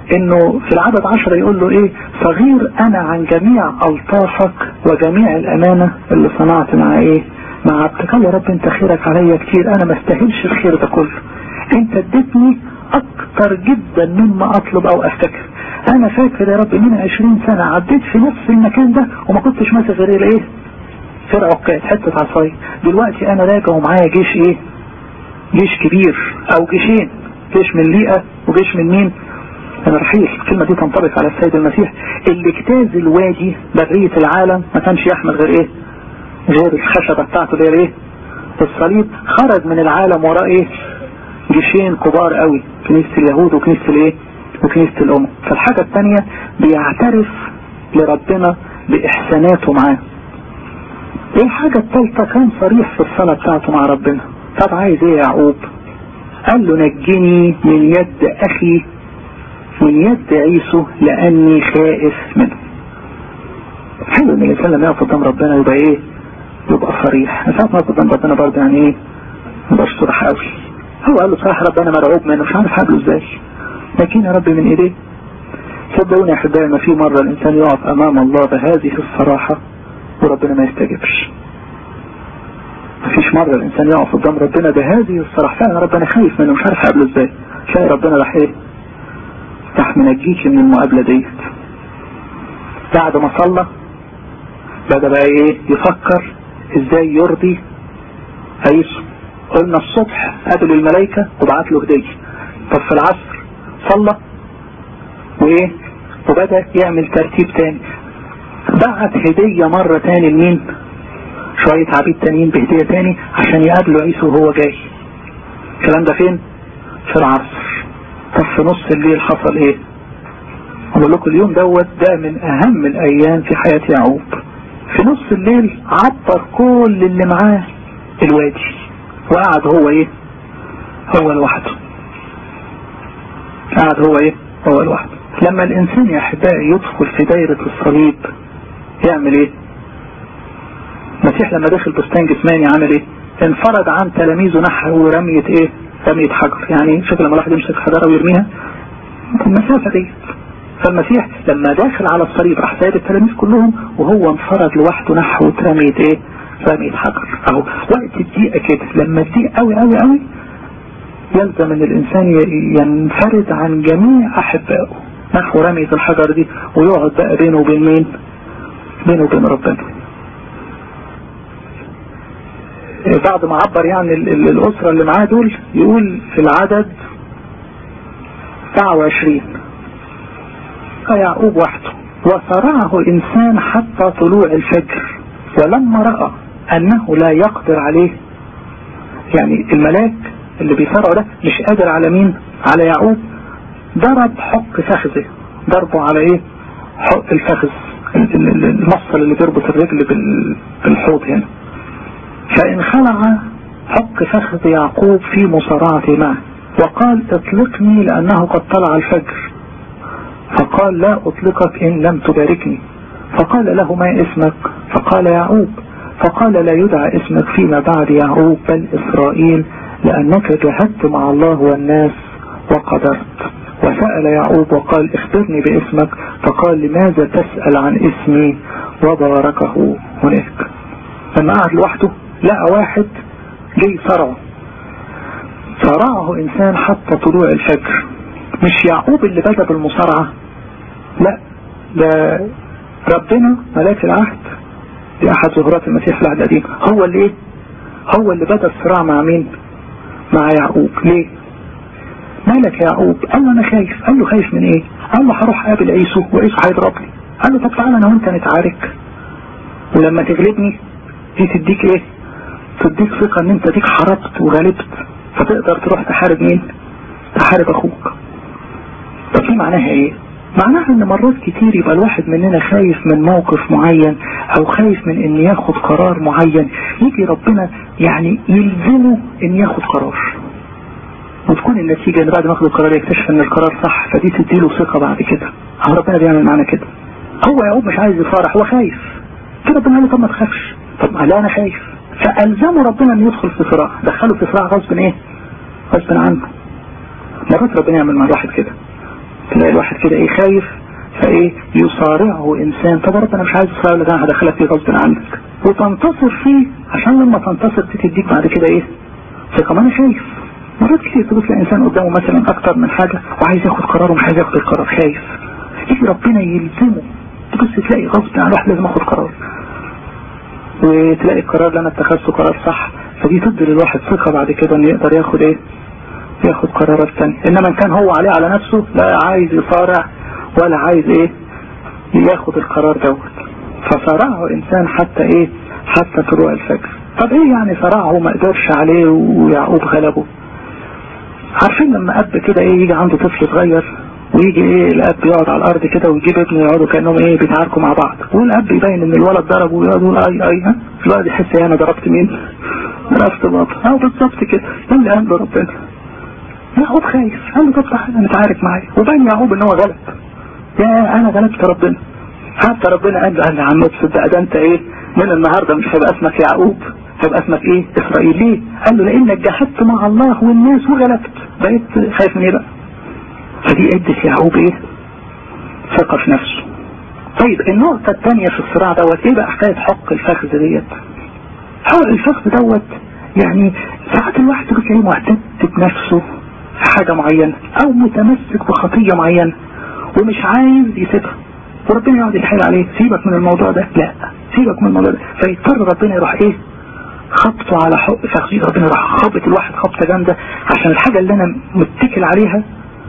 انه في العدد عشرة يقول له ايه صغير انا عن جميع الطافك وجميع الامانة اللي صنعت مع ايه مع عبدك قال يا رب انت خيرك عليا كتير انا ما استاهلش الخير ده كله انت اديتني اكتر جدا مما اطلب او افتكر انا فاكر يا رب من عشرين سنة عديت في نفس المكان ده وما كنتش ماسك غير ايه فرع عقاد حتة عصاية دلوقتي انا راجع ومعايا جيش ايه جيش كبير او جيشين جيش من ليئة وجيش من مين من رحيل الكلمة دي تنطبق على السيد المسيح اللي اجتاز الوادي برية العالم ما كانش يحمل غير ايه غير الخشبة بتاعته اللي هي ايه الصليب خرج من العالم وراء ايه جيشين كبار قوي كنيسة اليهود وكنيسة الايه وكنيسة الامم فالحاجة الثانية بيعترف لربنا باحساناته معاه ايه الحاجة الثالثة كان صريح في الصلاة بتاعته مع ربنا طب عايز ايه يا يعقوب قال له نجني من يد اخي من يد عيسو لاني خائف منه حلو ان الانسان لما يقف قدام ربنا يبقى ايه يبقى صريح ساعات ما قدام ربنا برضه يعني ايه ما يبقاش صريح قوي هو قال له صراحة ربنا مرعوب منه مش عارف حابله ازاي لكن يا رب من ايديه صدقوني يا احبائي ما في مرة الانسان يقف امام الله بهذه الصراحة وربنا ما يستجبش مفيش مرة الانسان يقف قدام ربنا بهذه الصراحة فعلا ربنا خايف منه مش عارف قبله ازاي تلاقي ربنا راح ايه راح منجيك من المقابلة ديت بعد ما صلى بدأ بقى ايه يفكر ازاي يرضي عيسو قلنا الصبح قابل الملائكة وبعت له هدية طب في العصر صلى وايه وبدأ يعمل ترتيب تاني بعت هدية مرة تاني لمين شوية عبيد تانيين بهدية تاني عشان يقابلوا عيسو وهو جاي الكلام ده فين في العصر طب في نص الليل حصل ايه اقول لكم اليوم دوت ده من اهم الايام في حياة يعقوب في نص الليل عبر كل اللي معاه الوادي وقعد هو ايه هو لوحده قعد هو ايه هو لوحده لما الانسان يا احبائي يدخل في دايرة الصليب يعمل ايه المسيح لما دخل بستان جسماني عمل ايه انفرد عن تلاميذه نحو رمية ايه رمية حجر يعني شوف لما الواحد يمسك حجرة ويرميها المسافة دي فالمسيح لما داخل على الصليب راح سايب التلاميذ كلهم وهو انفرد لوحده نحو رمية ايه رمية حجر اهو وقت الدقيقة كده لما الدقيقة قوي قوي قوي يلزم ان الانسان ينفرد عن جميع احبائه نحو رمية الحجر دي ويقعد بقى بينه وبين مين بينه وبين ربنا بعد ما عبر يعني الاسرة اللي معاه دول يقول في العدد 29 يعقوب وحده وصرعه الانسان حتى طلوع الفجر ولما رأى انه لا يقدر عليه يعني الملاك اللي بيصرعه ده مش قادر على مين على يعقوب ضرب حق فخذه ضربه على ايه حق الفخذ المصل اللي بيربط الرجل بالحوض هنا فان خلع حق فخذ يعقوب في مصارعته معه وقال اطلقني لانه قد طلع الفجر فقال لا اطلقك ان لم تباركني فقال له ما اسمك فقال يعقوب فقال لا يدعى اسمك فيما بعد يعقوب بل اسرائيل لانك جهدت مع الله والناس وقدرت وسأل يعقوب وقال اخبرني باسمك فقال لماذا تسأل عن اسمي وباركه هناك لما قعد لوحده لقى واحد جاي صرعه صرعه انسان حتى طلوع الفجر مش يعقوب اللي بدأ بالمصارعة لا ده ربنا ملاك العهد دي احد ظهورات المسيح في العهد القديم هو اللي ايه هو اللي بدأ الصراع مع مين مع يعقوب ليه مالك يا يعقوب قال له انا خايف قال له خايف من ايه قال له هروح اقابل عيسو وعيسو هيضربني قال له طب تعالى انا وانت نتعارك ولما تغلبني دي تديك ايه تديك ثقة ان انت ديك حاربت وغلبت فتقدر تروح تحارب مين تحارب اخوك طب دي معناها ايه معناها ان مرات كتير يبقى الواحد مننا خايف من موقف معين او خايف من ان ياخد قرار معين يجي ربنا يعني يلزمه ان ياخد قرار وتكون النتيجة ان بعد ما ياخد القرار يكتشف ان القرار صح فدي تديله ثقة بعد كده هو ربنا بيعمل معانا كده هو يعقوب مش عايز يفرح هو خايف كده ربنا قال له طب ما تخافش طب لا انا خايف فالزمه ربنا ان يدخل في صراع دخله في صراع غصب ايه غصب عنه مرات ربنا يعمل مع الواحد كده تلاقي الواحد كده ايه خايف فايه يصارعه انسان طب ربنا مش عايز يصارع لك انا هدخلك فيه غصب عنك وتنتصر فيه عشان لما تنتصر تديك بعد كده ايه ثقه ما انا خايف مرات كتير تبص لانسان قدامه مثلا اكتر من حاجه وعايز ياخد قرار ومش عايز ياخد القرار خايف يجي ربنا يلزمه تبص تلاقي غصب عن الواحد لازم اخد قرار وتلاقي القرار اللي انا اتخذته قرار صح فدي تدي للواحد ثقه بعد كده انه يقدر ياخد ايه ياخد قرارات ثانيه انما ان كان هو عليه على نفسه لا عايز يصارع ولا عايز ايه ياخد القرار دوت فصارعه انسان حتى ايه حتى طلوع الفجر طب ايه يعني صراعه ما قدرش عليه ويعقوب غلبه عارفين لما اب كده ايه يجي عنده طفل صغير ويجي ايه الاب يقعد على الارض كده ويجيب ابنه يقعدوا كانهم ايه بيتعاركوا مع بعض والاب يبين ان الولد ضربه ويقعد يقول اي اي ها الولد يحس انا ضربت مين ضربت بابا اه بالظبط كده ده اللي عنده ربنا يعقوب خايف قال له طب تعالى نتعارك معايا وبين يعقوب ان هو غلب يا انا غلبت ربنا حتى ربنا قال له قال يا عم تصدق ده انت ايه من النهارده مش هيبقى اسمك يعقوب هيبقى اسمك ايه اسرائيل ليه قال له لانك جاهدت مع الله والناس وغلبت بقيت خايف من ايه بقى فدي ادت يعقوب ايه ثقه في نفسه طيب النقطة الثانية في الصراع دوت ايه بقى حكاية حق الفخذ ديت حق الفخذ دوت يعني ساعات الواحد تلاقيه معتد بنفسه في حاجة معينة او متمسك بخطية معينة ومش عايز يسيبها وربنا يقعد يتحايل عليه سيبك من الموضوع ده لا سيبك من الموضوع ده فيضطر ربنا يروح ايه خبطه على حق فخذيه ربنا يروح خبط الواحد خبطه جامده عشان الحاجه اللي انا متكل عليها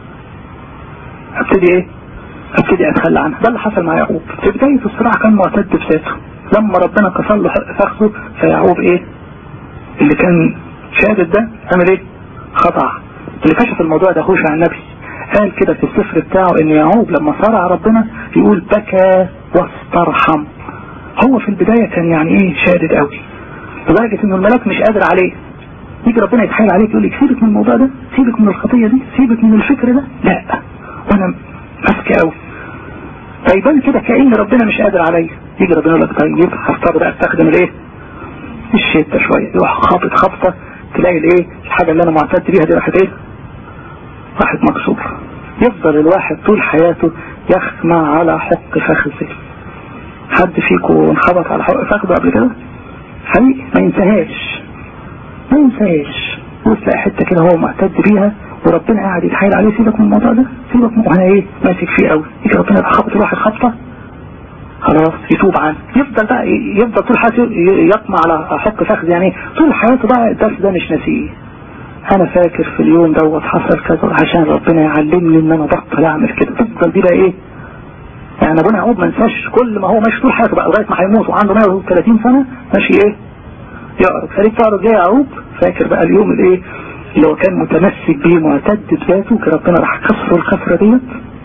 ابتدي ايه ابتدي اتخلى عنها ده اللي حصل مع يعقوب في بدايه الصراع كان معتد بذاته لما ربنا كسر له فخذه فيعقوب ايه اللي كان شادد ده عمل ايه خضع اللي كشف الموضوع ده هوشع النبي قال كده في السفر بتاعه ان يعقوب لما صارع ربنا يقول بكى واسترحم هو في البداية كان يعني ايه شادد قوي لدرجة ان الملاك مش قادر عليه يجي ربنا يتحايل عليك يقول لك سيبك من الموضوع ده سيبك من الخطية دي سيبك من الفكر ده لا وانا ماسك قوي فيبان كده كأن ربنا مش قادر عليا يجي ربنا يقول لك طيب هضطر بقى استخدم الايه الشدة شوية يروح خابط خبطة تلاقي الايه الحاجة اللي انا معتد بيها دي راحت ايه راحت مكسورة يفضل الواحد طول حياته يخمع على حق فخذه حد فيكم انخبط على حق فخذه قبل كده حقيقي ما ينساهاش ما ينساهاش وتلاقي حته كده هو معتد بيها وربنا قاعد يتحايل عليه سيبك من الموضوع ده سيبك من وانا ايه ماسك فيه قوي يجي ربنا يبقى خبط الواحد خبطه خلاص يتوب عنه يفضل بقى يفضل طول حياته يطمع على حق فخذ يعني طول حياته بقى الدرس ده مش ناسيه انا فاكر في اليوم دوت حصل كذا عشان ربنا يعلمني ان انا بطل اعمل كده تفضل دي بقى ايه يعني ابونا يعقوب ما انساش كل ما هو ماشي طول حياته بقى لغايه ما هيموت وعنده 130 سنه ماشي ايه يقرب خليك تعرض زي يعقوب فاكر بقى اليوم الايه اللي هو كان متمسك بيه معتد بذاته كان ربنا راح كسر الكسره ديت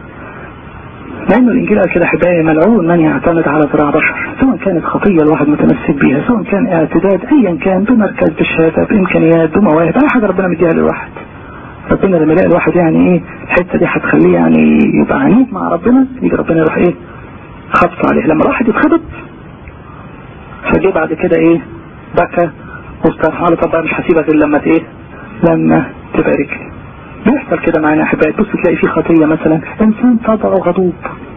لأن الإنجيل قال كده حباية ملعون من يعتمد على ذراع بشر سواء كانت خطية الواحد متمسك بيها سواء كان اعتداد أيا كان بمركز بالشهادة بإمكانيات بمواهب أي حاجة ربنا مديها للواحد ربنا لما يلاقي الواحد يعني إيه الحتة دي هتخليه يعني يبقى عنيد مع ربنا يجي ربنا يروح إيه خبط عليه لما الواحد يتخبط فجي بعد كده إيه بكى واسترحى له طبعا مش هسيبك إلا لما إيه لما تبقى رجلي بيحصل كده معانا احبائي بص تلاقي في خطية مثلا انسان طبعه غضوب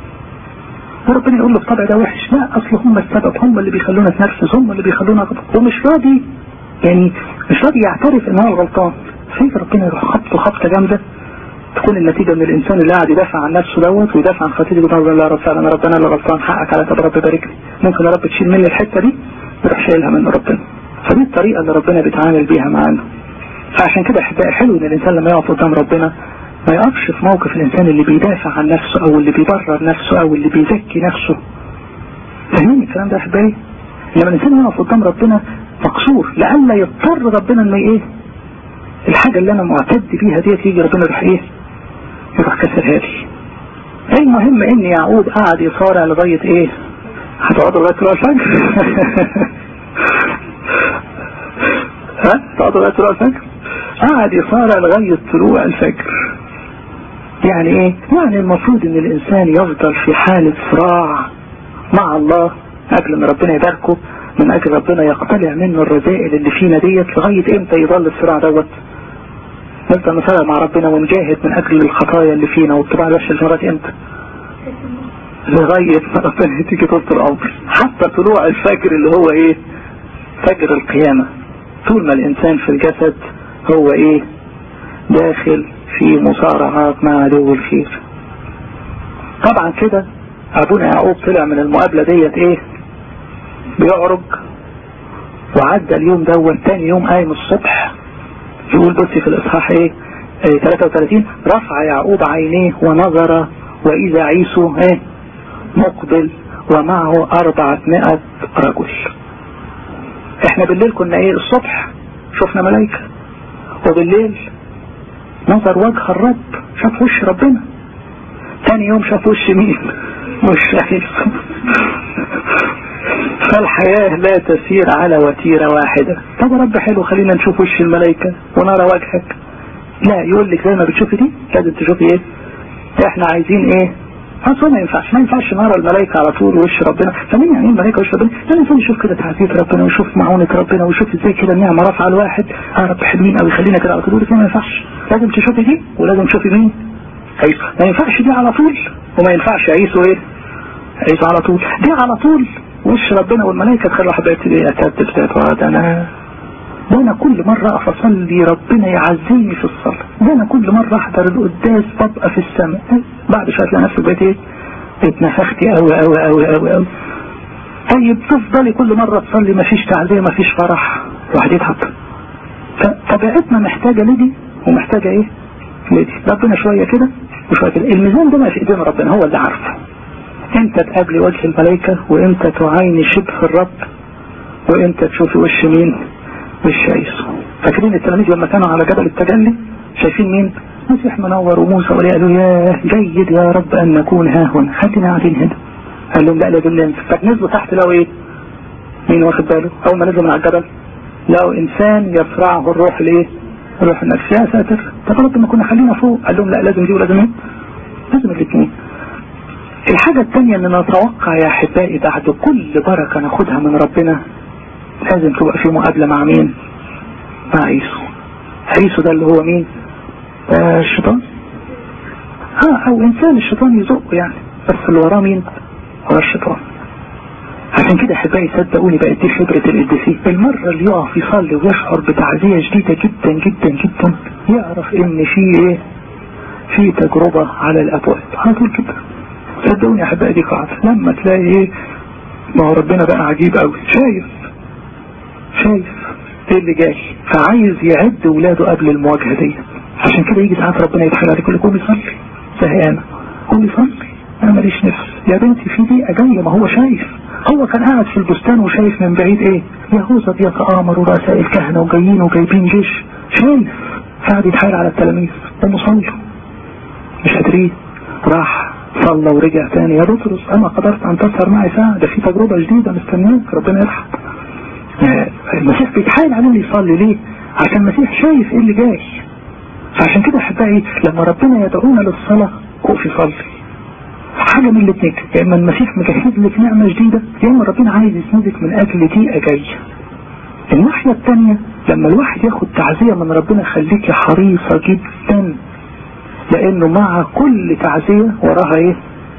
وربنا يقول له الطبع ده وحش لا اصل هم السبب هم اللي بيخلونا نتنرفز هم اللي بيخلونا غضب ومش راضي يعني مش راضي يعترف ان هو الغلطان فيك ربنا يروح خبطه خبطه جامده تكون النتيجه ان الانسان اللي قاعد يدافع عن نفسه دوت ويدافع عن خطيته يقول لا رب انا ربنا اللي غلطان حقك على طب رب بارك لي ممكن يا رب تشيل مني الحته دي يروح شايلها من ربنا فدي الطريقه اللي ربنا بيتعامل بيها معانا فعشان كده احبائي حلو ان الانسان لما يقف قدام ربنا ما يقفش في موقف الانسان اللي بيدافع عن نفسه او اللي بيبرر نفسه او اللي بيزكي نفسه فاهمين الكلام ده يا احبائي لما الانسان يقف قدام ربنا مقصور لئلا يضطر ربنا انه ايه الحاجة اللي انا معتد بيها ديت يجي ربنا يروح ايه يروح كسرها لي المهم ان يعقوب قعد يصارع لغاية ايه هتقعدوا لغاية طلوع الفجر ها تقعدوا لغاية طلوع الفجر قعد يصارع لغاية طلوع الفجر يعني ايه يعني المفروض ان الانسان يفضل في حالة صراع مع الله اجل ان ربنا يباركه من اجل ربنا يقتلع منه الرذائل اللي فينا ديت لغاية امتى يضل الصراع دوت نفضل نصارع مع ربنا ونجاهد من اجل الخطايا اللي فينا والطباع الوحشه اللي لغايه امتى؟ لغايه ما ربنا تيجي طول العمر حتى طلوع الفجر اللي هو ايه؟ فجر القيامه طول ما الانسان في الجسد هو ايه؟ داخل في مصارعات مع عدو الخير طبعا كده ابونا يعقوب طلع من المقابله ديت ايه؟ بيعرج وعدى اليوم دوت تاني يوم قايم الصبح يقول بصي في الاصحاح ايه, ايه 33 رفع يعقوب عينيه ونظر واذا عيسو ايه مقبل ومعه اربعة مئة رجل احنا بالليل كنا ايه الصبح شفنا ملايكة وبالليل نظر وجه الرب شاف وش ربنا تاني يوم شاف وش مين وش عيسو فالحياة لا تسير على وتيرة واحدة طب يا رب حلو خلينا نشوف وش الملائكة ونرى وجهك لا يقول لك زي ما بتشوفي دي لازم تشوفي ايه احنا عايزين ايه اصلا ما ينفعش ما ينفعش نرى الملائكة على طول وش ربنا فمين يعني الملائكة وش ربنا لا الانسان يشوف كده تعزيز ربنا ويشوف معونة ربنا ويشوف ازاي كده النعمة رافعة الواحد اه رب حلوين قوي خلينا كده على طول ما ينفعش لازم تشوفي دي ولازم تشوفي مين عيسو ما ينفعش دي على طول وما ينفعش عيسو ايه عيسو على طول دي على طول وش ربنا والملائكة تخلي واحد بقى يبتدي يتبت ده انا ده انا كل مرة اقف اصلي ربنا يعزيني في الصلاة ده انا كل مرة احضر القداس ببقى في السماء بعد شوية تلاقي نفسك بقيت ايه اتنفختي قوي قوي قوي قوي قوي طيب تفضلي كل مرة تصلي مفيش تعزية مفيش فرح واحد يضحك فطبيعتنا محتاجة لدي ومحتاجة ايه لدي ربنا شوية كده وشوية كده الميزان ده ما في ايدين ربنا هو اللي عارفه امتى تقابلي وجه الملائكة وامتى تعايني شبه الرب وامتى تشوفي وش مين وش عيسو فاكرين التلاميذ لما كانوا على جبل التجلي شايفين مين مسيح منور وموسى قالوا يا جيد يا رب ان نكون ها هنا خلينا قاعدين هنا قال لهم لا لازم ننزل فنزلوا تحت لقوا ايه مين واخد باله اول ما نزلوا من على الجبل لقوا انسان يصرعه الروح ليه الروح النفسي يا ساتر طب رب ما كنا خلينا فوق قال لهم لا لازم دي ولازم ايه لازم الاثنين الحاجة الثانية ان نتوقع يا احبائي بعد كل بركة ناخدها من ربنا لازم تبقى في مقابلة مع مين مع عيسو عيسو ده اللي هو مين آه الشيطان ها او انسان الشيطان يزقه يعني بس اللي وراه مين وراه الشيطان عشان كده احبائي صدقوني بقت دي خبرة القديسين المرة اللي يقف يصلي ويشعر بتعزية شديدة جدا جدا جدا يعرف ان في ايه في تجربة على الابواب على طول كده صدقوني يا احبائي دي قاعدة لما تلاقي ايه ما هو ربنا بقى عجيب قوي شايف شايف ايه اللي جاي فعايز يعد ولاده قبل المواجهة دي عشان كده يجي ساعات ربنا يتحل عليك يقول قوم يصلي زهقانة قوم يصلي انا ماليش نفس يا بنتي في دقيقة جاية ما هو شايف هو كان قاعد في البستان وشايف من بعيد ايه يهوذا بيتآمر ورؤساء الكهنة وجايين وجايبين جيش شايف قاعد يتحايل على التلاميذ قوموا صلوا مش قادرين راح صلى ورجع تاني يا بطرس انا قدرت ان تسهر معي ساعة ده في تجربة جديدة مستنياك ربنا يرحم المسيح بيتحايل عليه يصلي ليه عشان المسيح شايف ايه اللي جاي فعشان كده احبائي لما ربنا يدعونا للصلاة قوفي صلي حاجة من الاثنين يا اما المسيح مجهز لك نعمة جديدة يا اما ربنا عايز يسندك من اجل دقيقة جاية الناحية الثانية لما الواحد ياخد تعزية من ربنا خليكي حريصة جدا لانه مع كل تعزية وراها ايه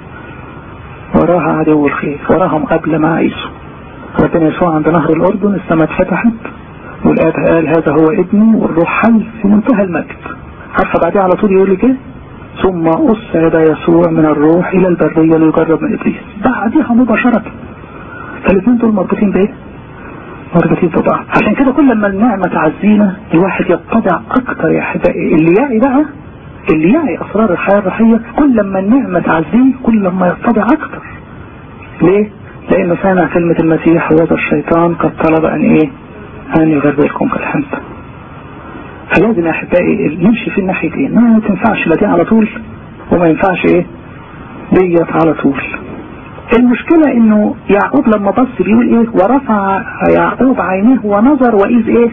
وراها عدو الخير وراها مقابلة مع عيسو ربنا يسوع عند نهر الاردن السماء اتفتحت والاب قال هذا هو ابني والروح حل في منتهى المجد عارفه بعدها على طول يقول لك ايه ثم أصعد يسوع من الروح إلى البرية ليجرب من إبليس بعدها مباشرة فالاثنين دول مربوطين بإيه؟ مربوطين ببعض عشان كده كل ما النعمة تعزينا الواحد يتضع أكتر يا أحبائي اللي يعي بقى اللي يعي أسرار الحياة الروحية كل ما النعمة تعزيه كل ما يتضع أكتر ليه؟ لأنه سامع كلمة المسيح وهذا الشيطان قد طلب أن إيه؟ أن يغربلكم كالحنطة فلازم يا احبائي نمشي في الناحيتين ما تنفعش لا دي على طول وما ينفعش ايه ديت على طول المشكلة انه يعقوب لما بص بيقول ايه ورفع يعقوب عينيه ونظر واذ ايه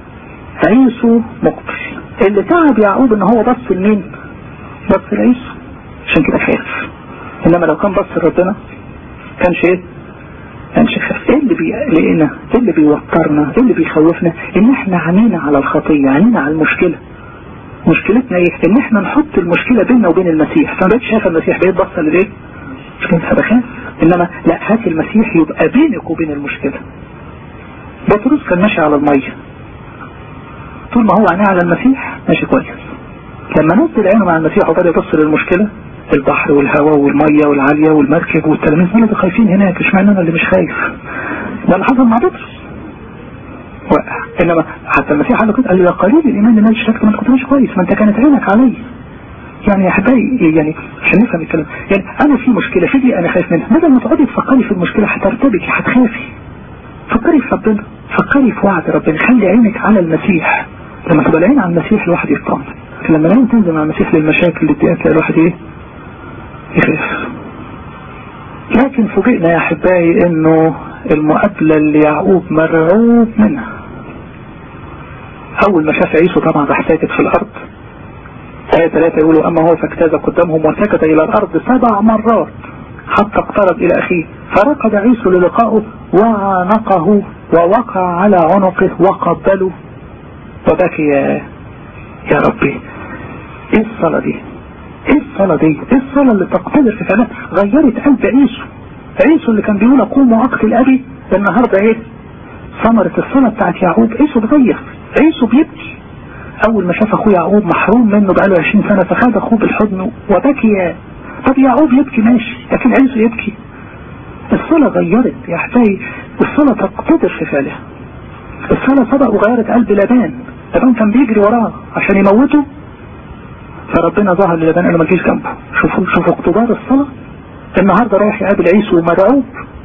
عيسو مقبل اللي تعب يعقوب ان هو بص لمين بص لعيسو عشان كده خاف انما لو كان بص لربنا كانش ايه كانش خاف ايه اللي بيقلقنا ايه اللي بيوترنا ايه اللي بيخوفنا ان احنا عينينا على الخطية عينينا على المشكلة مشكلتنا ايه ان احنا نحط المشكلة بيننا وبين المسيح فما بقتش شايف المسيح بقيت بصل للايه مش كنت بخاف انما لا هات المسيح يبقى بينك وبين المشكلة بطرس كان ماشي على المية طول ما هو عينيه على المسيح ماشي كويس لما نزل عينه مع المسيح وبدأ يبص للمشكلة البحر والهواء والمية والعالية والمركب والتلاميذ دول خايفين هناك اشمعنى انا اللي مش خايف ده اللي حصل مع بطرس وقع انما حتى المسيح قال له كده قال له يا قليل الايمان اللي شكت ما انت كنت مش كويس ما انت كانت عينك علي يعني يا احبائي يعني عشان نفهم الكلام يعني انا في مشكله في دي انا خايف منها بدل ما تقعدي تفكري في المشكله هترتبكي هتخافي فكري في ربنا فكري في وعد ربنا خلي عينك على المسيح لما تبقى العين على المسيح الواحد يطمن لما العين تنزل مع المسيح للمشاكل اللي تلاقي الواحد ايه يخاف لكن فوجئنا يا احبائي انه المقابلة اللي يعقوب مرعوب منها اول ما شاف عيسو طبعا راح ساكت في الارض آية ثلاثة يقولوا اما هو فاجتاز قدامهم وسكت الى الارض سبع مرات حتى اقترب الى اخيه فركض عيسو للقائه وعانقه ووقع على عنقه وقبله وبكي يا يا ربي ايه الصلاة دي ايه الصلاة دي ايه الصلاة اللي تقتدر في فعلها غيرت قلب عيسو عيسو اللي كان بيقول اقوم واقتل ابي النهاردة ايه ثمرة الصلاة بتاعت يعقوب عيسو اتغير عيسو بيبكي اول ما شاف اخوه يعقوب محروم منه بقاله 20 سنة فخد اخوه بالحضن وبكي طب يعقوب يبكي ماشي لكن عيسو يبكي الصلاة غيرت يا احبائي الصلاة تقتدر في فعلها الصلاة سبق وغيرت قلب لبان لبان كان بيجري وراه عشان يموته فربنا ظهر للبان قال له ما تجيش جنبه شوفوا شوفوا اقتدار الصلاة النهاردة رايح يقابل عيسو ومرعوب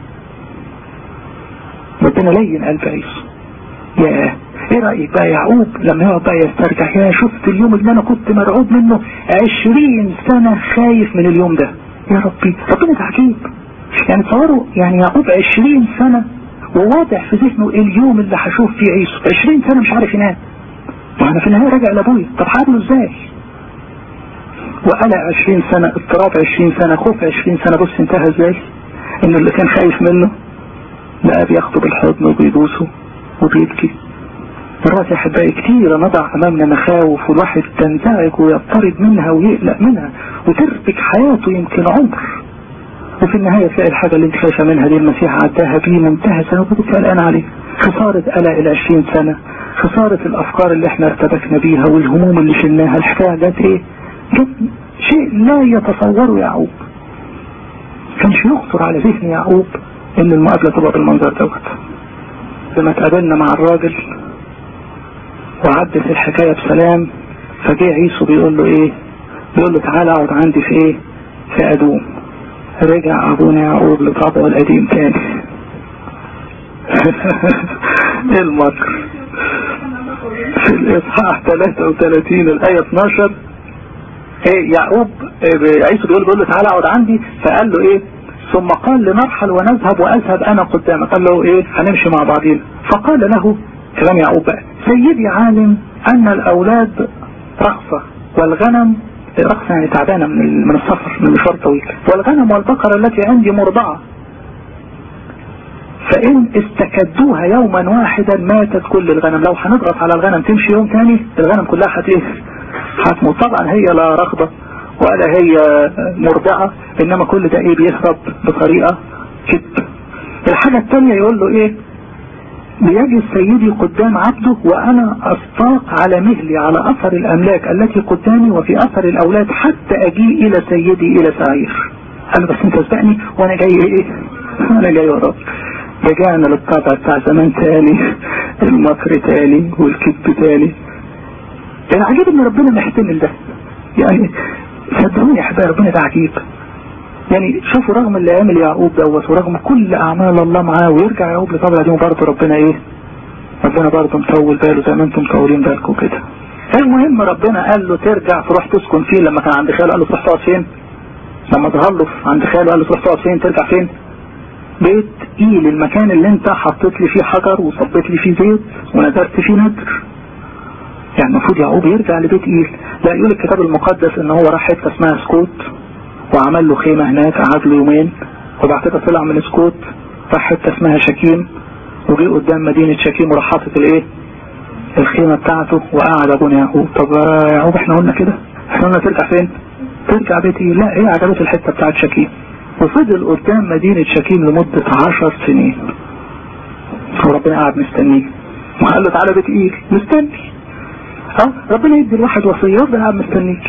ربنا لين قلب عيسو يا ايه رأيك بقى يعقوب لما يقعد بقى يسترجع يا شفت اليوم اللي انا كنت مرعوب منه عشرين سنة خايف من اليوم ده يا ربي ربنا ده عجيب يعني تصوروا يعني يعقوب عشرين سنة وواضح في ذهنه اليوم اللي هشوف فيه عيسو عشرين سنة مش عارف ينام وانا في النهاية راجع لابويا طب هقابله ازاي وقلق عشرين سنة اضطراب عشرين سنة خوف عشرين سنة بص انتهى ازاي انه اللي كان خايف منه بقى بياخده بالحضن وبيبوسه وبيبكي مرات يا احبائي كتير نضع امامنا مخاوف والواحد تنزعج ويضطرب منها ويقلق منها وتربك حياته يمكن عمر وفي النهاية تلاقي الحاجة اللي انت خايفة منها دي المسيح عداها بيه منتهى سنة وكنت قلقان عليه خسارة قلق العشرين سنة خسارة الافكار اللي احنا ارتبكنا بيها والهموم اللي شلناها الحكاية جت ايه جت شيء لا يتصوره يعقوب كانش يخطر على ذهن يعقوب ان المقابلة تبقى بالمنظر دوت لما اتقابلنا مع الراجل وعدت الحكاية بسلام فجاء عيسو بيقول له ايه بيقول له تعالى اقعد عندي في ايه في ادوم رجع ابونا يعقوب لطبعه القديم تاني ايه المكر في الاصحاح 33 الايه 12 ايه يعقوب إيه عيسو بيقول بيقول له تعالى اقعد عندي فقال له ايه ثم قال لنرحل ونذهب واذهب انا قدامك قال له ايه هنمشي مع بعضين فقال له كلام يعقوب بقى سيدي عالم ان الاولاد رخصة والغنم رخصة يعني تعبانة من من السفر من مشوار طويل والغنم والبقرة التي عندي مرضعة فإن استكدوها يوما واحدا ماتت كل الغنم لو هنضغط على الغنم تمشي يوم تاني الغنم كلها هت ايه هتموت طبعا هي لا رغبة ولا هي مرضعة انما كل ده ايه بيهرب بطريقة كذب الحاجة التانية يقول له ايه بيجي سيدي قدام عبده وانا استاق على مهلي على اثر الاملاك التي قدامي وفي اثر الاولاد حتى اجيء الى سيدي الى سعير قال بس انت سبقني وانا جاي ايه انا جاي وراك رجعنا للطبع بتاع زمان تاني المكر تاني والكذب تاني العجيب ان ربنا محتمل ده يعني صدقوني يا احبائي ربنا ده عجيب يعني شوفوا رغم اللي عمل يعقوب دوت ورغم كل اعمال الله معاه ويرجع يعقوب لطبع دي برضه ربنا ايه ربنا برضه مطول باله زي ما انتم مطولين بالكم كده المهم ربنا قال له ترجع تروح تسكن فين لما كان عند خاله قال له تروح تقعد فين لما ظهر له عند خاله قال له تروح تقعد فين ترجع فين بيت ايل المكان اللي انت حطيت لي فيه حجر وصبيت لي فيه زيت ونذرت فيه نذر يعني المفروض يعقوب يرجع لبيت ايل لا يقول الكتاب المقدس ان هو راح حته اسمها سكوت وعمل له خيمة هناك قعد له يومين وبعد كده طلع من سكوت راح حته اسمها شكيم وجي قدام مدينة شكيم وراح حاطط الايه الخيمة بتاعته وقعد ابونا يعقوب طب يعقوب احنا قلنا كده احنا قلنا ترجع فين ترجع بيتي لا هي عجبت الحتة بتاعت شكيم وفضل قدام مدينة شكيم لمدة عشر سنين وربنا قاعد مستنيه وقال له تعالى بيت ايه مستني اه ربنا يدي الواحد وصية ربنا قاعد مستنيك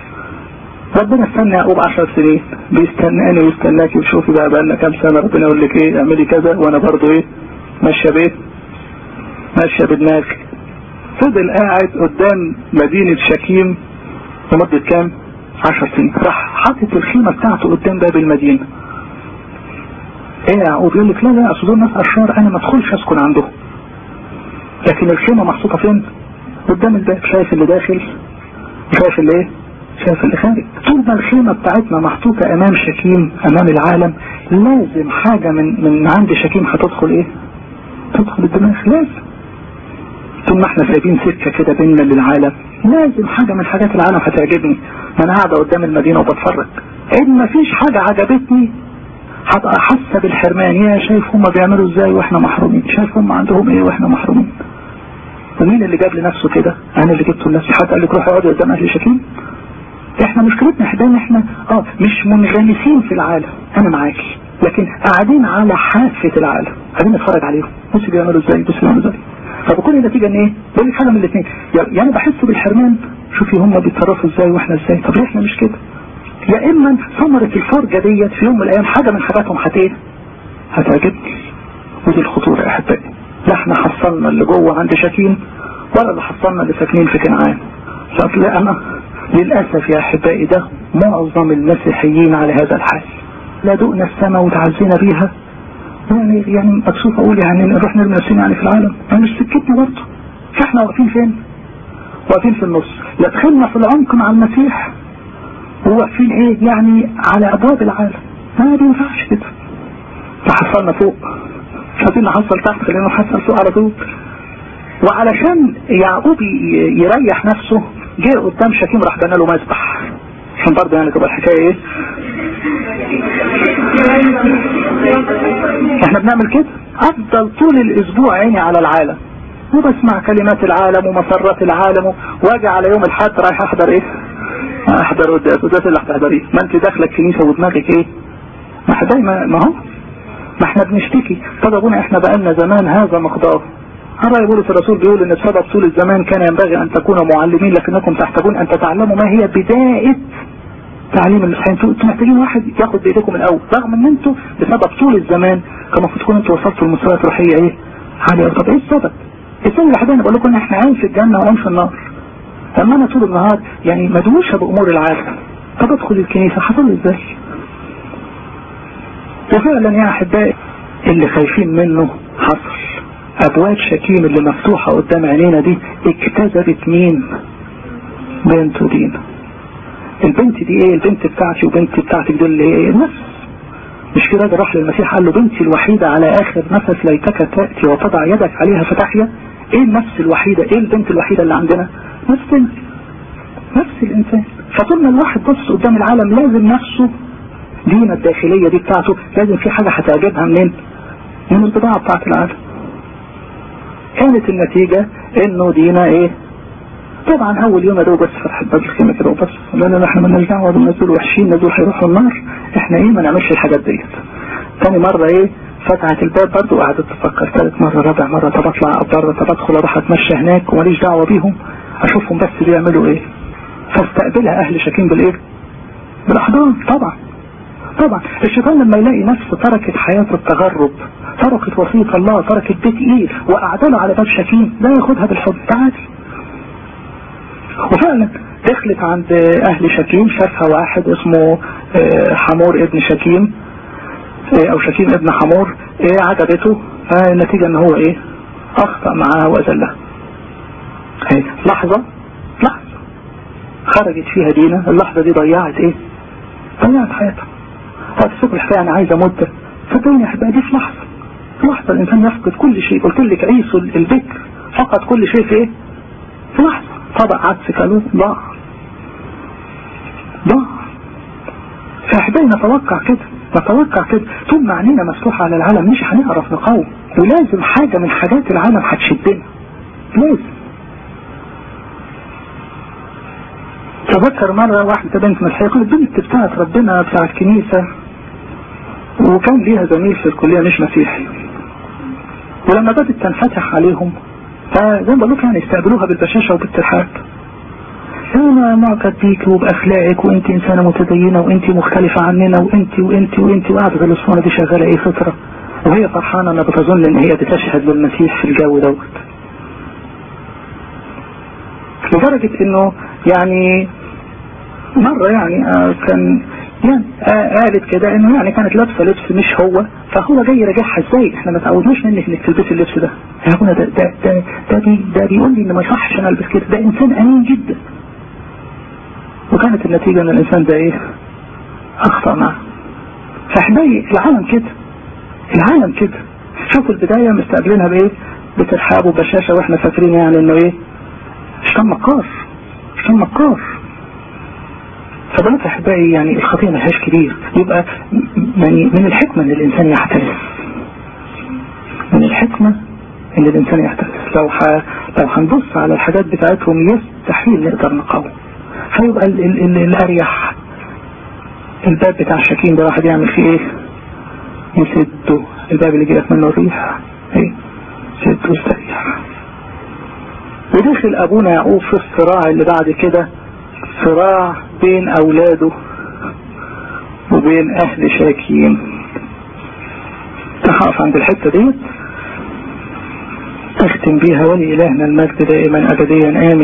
ربنا استنى يعقوب عشر سنين بيستناني ويستناكي وشوفي بقى بقى لنا كام سنة ربنا يقول لك ايه اعملي كذا وانا برضو ايه ماشية بايه ماشية بدماغي فضل قاعد قدام مدينة شكيم لمدة كام عشر سنين راح حاطط الخيمة بتاعته قدام باب المدينة ايه يا يعقوب يقول لك لا لا اصل دول ناس اشرار انا ما ادخلش اسكن عندهم لكن الخيمة محطوطة فين قدام الباب شايف اللي داخل شايف اللي ايه شايف اللي خارج طول ما الخيمة بتاعتنا محطوطة امام شكيم امام العالم لازم حاجة من من عند شكيم هتدخل ايه تدخل الدماغ لازم طول ما احنا سايبين سكة كده بيننا للعالم لازم حاجة من حاجات العالم هتعجبني ما انا قاعدة قدام المدينة وبتفرج ان مفيش حاجة عجبتني هبقى حاسة بالحرمان يا شايف هم بيعملوا ازاي واحنا محرومين شايف هم عندهم ايه واحنا محرومين ومين اللي جاب لنفسه كده انا اللي جبته لنفسي حد قال لك روح اقعد قدام اهل شكيم احنا مشكلتنا احنا ان احنا اه مش منغمسين في العالم انا معاكي لكن قاعدين على حافة العالم قاعدين نتفرج عليهم بص بيعملوا ازاي بص بيعملوا ازاي طب كل النتيجة ان ايه بقول لك حاجة من الاثنين يعني بحس بالحرمان شوفي هم بيتصرفوا ازاي واحنا ازاي طب ليه احنا مش كده يا اما ثمرة الفرجة ديت في يوم من الايام حاجة من حاجاتهم هت ايه هتعجبني ودي الخطورة يا احبائي لا احنا حصلنا اللي جوه عند شكيم ولا اللي حصلنا اللي ساكنين في كنعان لا انا للأسف يا احبائي ده معظم المسيحيين على هذا الحال لا دقنا السماء وتعزينا بيها يعني يعني مكسوف اقول يعني نروح نرمي نفسنا يعني في العالم يعني مش سكتنا برضه فاحنا واقفين فين واقفين في النص لا دخلنا في العمق مع المسيح وواقفين ايه يعني على ابواب العالم ما بينفعش كده فحصلنا فوق مش عايزين نحصل تحت خلينا نحصل فوق على طول وعلشان يعقوب يريح نفسه جه قدام شكيم راح بنى له مسبح عشان برضه يعني تبقى الحكايه ايه احنا بنعمل كده افضل طول الاسبوع عيني على العالم وبسمع كلمات العالم ومسرات العالم واجي على يوم الحد رايح احضر ايه احضر قداس قداس اللي هتحضريه ما انت داخله الكنيسه ودماغك ايه ما احنا دايما ما هو ما احنا بنشتكي طب ابونا احنا بقالنا زمان هذا مقدار رأي بولس الرسول بيقول ان بسبب طول الزمان كان ينبغي ان تكونوا معلمين لكنكم تحتاجون ان تتعلموا ما هي بداية تعليم المسيحيين انتوا محتاجين واحد ياخد بايديكم من الاول رغم ان انتوا بسبب طول الزمان كان المفروض تكونوا انتوا وصلتوا لمستويات روحيه ايه عاليه طب ايه السبب؟ السبب اللي حبايبي بقول لكم ان احنا عايش في الجنه وعايش في النار اما انا طول النهار يعني مدوشه بامور العالم طب ادخل الكنيسه حصل لي ازاي؟ وفعلا يا احبائي اللي خايفين منه حصل ابواب شكيم اللي مفتوحه قدام عينينا دي اكتسبت مين؟ بنت دينا البنت دي ايه البنت بتاعتي وبنت بتاعتك دول اللي ايه النفس مش في راجل راح للمسيح قال له بنتي الوحيدة على اخر نفس ليتك تأتي وتضع يدك عليها فتحيا ايه النفس الوحيدة ايه البنت الوحيدة اللي عندنا نفس انت نفس الانسان فطول ما الواحد بص قدام العالم لازم نفسه دينا الداخلية دي بتاعته لازم في حاجة هتعجبها منين من البضاعة بتاعت العالم كانت النتيجة انه دينا ايه طبعا اول يوم ادوه بس فتحت باب الخيمه كده وبس لا لا احنا مالناش دعوه دول نزول وحشين دول هيروحوا النار احنا ايه ما نعملش الحاجات ديت تاني مره ايه فتحت الباب برضه وقعدت تفكر ثالث مره رابع مره طب اطلع بره طب ادخل اروح اتمشى هناك وماليش دعوه بيهم اشوفهم بس بيعملوا ايه فاستقبلها اهل شاكين بالايه بالاحضان طبعا طبعا الشيطان لما يلاقي نفسه تركت حياة التغرب تركت وصية الله تركت بيت ايه وقعدله على باب شاكين لا ياخدها بالحب تعالي وفعلا دخلت عند اهل شكيم شافها واحد اسمه حمور ابن شكيم او شكيم ابن حمور عجبته النتيجة ان هو ايه اخطأ معاها واذلها لحظة لحظة خرجت فيها دينا اللحظة دي ضيعت ايه ضيعت حياتها هتفتكر الحكاية انا عايزة مدة صدقوني يا احبائي دي في لحظة في لحظة الانسان يفقد كل شيء قلت لك عيسو البكر فقد كل شيء في ايه في لحظة طبق عدس كالوه ضاع ضاع فاحبائي نتوقع كده نتوقع كده طول ما عينينا مفتوحة على العالم مش هنعرف نقاوم ولازم حاجة من حاجات العالم هتشدنا لازم تذكر مرة واحدة بنت مسيحية البنت بتاعت ربنا بتاعت كنيسة وكان ليها زميل في الكلية مش مسيحي ولما بدأت تنفتح عليهم فزي ما بقول لك يعني استقبلوها بالبشاشة وبالترحاب انا معجب بيك وباخلاقك وانت انسانه متدينه وانت مختلفه عننا وانت وانت وانت وقاعده الاسطوانه دي شغاله ايه فطره وهي فرحانه انها بتظن ان هي بتشهد للمسيح في الجو دوت لدرجه انه يعني مره يعني آه كان يعني آه قالت كده انه يعني كانت لابسه لبس مش هو فهو جاي يراجعها ازاي احنا ما تعودناش منك انك تلبسي اللبس ده يا ابونا ده ده ده ده, بي ده بيقول لي ان ما يصحش انا البس كده ده انسان امين جدا وكانت النتيجة ان الانسان ده ايه اخطأ معه فاحبائي العالم كده العالم كده شوفوا البداية مستقبلينها بايه بترحاب وبشاشة واحنا فاكرين يعني انه ايه مش كان مكار مش كان مكار فبنات احبائي يعني الخطيئة ملهاش كبير يبقى يعني من الحكمة ان الانسان يحترس من الحكمة ان الانسان يحترس لو ح... لو هنبص على الحاجات بتاعتهم يستحيل نقدر نقاوم هيبقى ال ال ال الاريح الباب بتاع الشكيم ده واحد يعمل فيه ايه يسده الباب اللي جاءت منه الريح ايه سده استريح ودخل ابونا يعقوب في الصراع اللي بعد كده صراع بين اولاده وبين اهل شاكيم تقف عند الحتة ديت اختم بيها ولي الهنا المجد دائما ابديا امين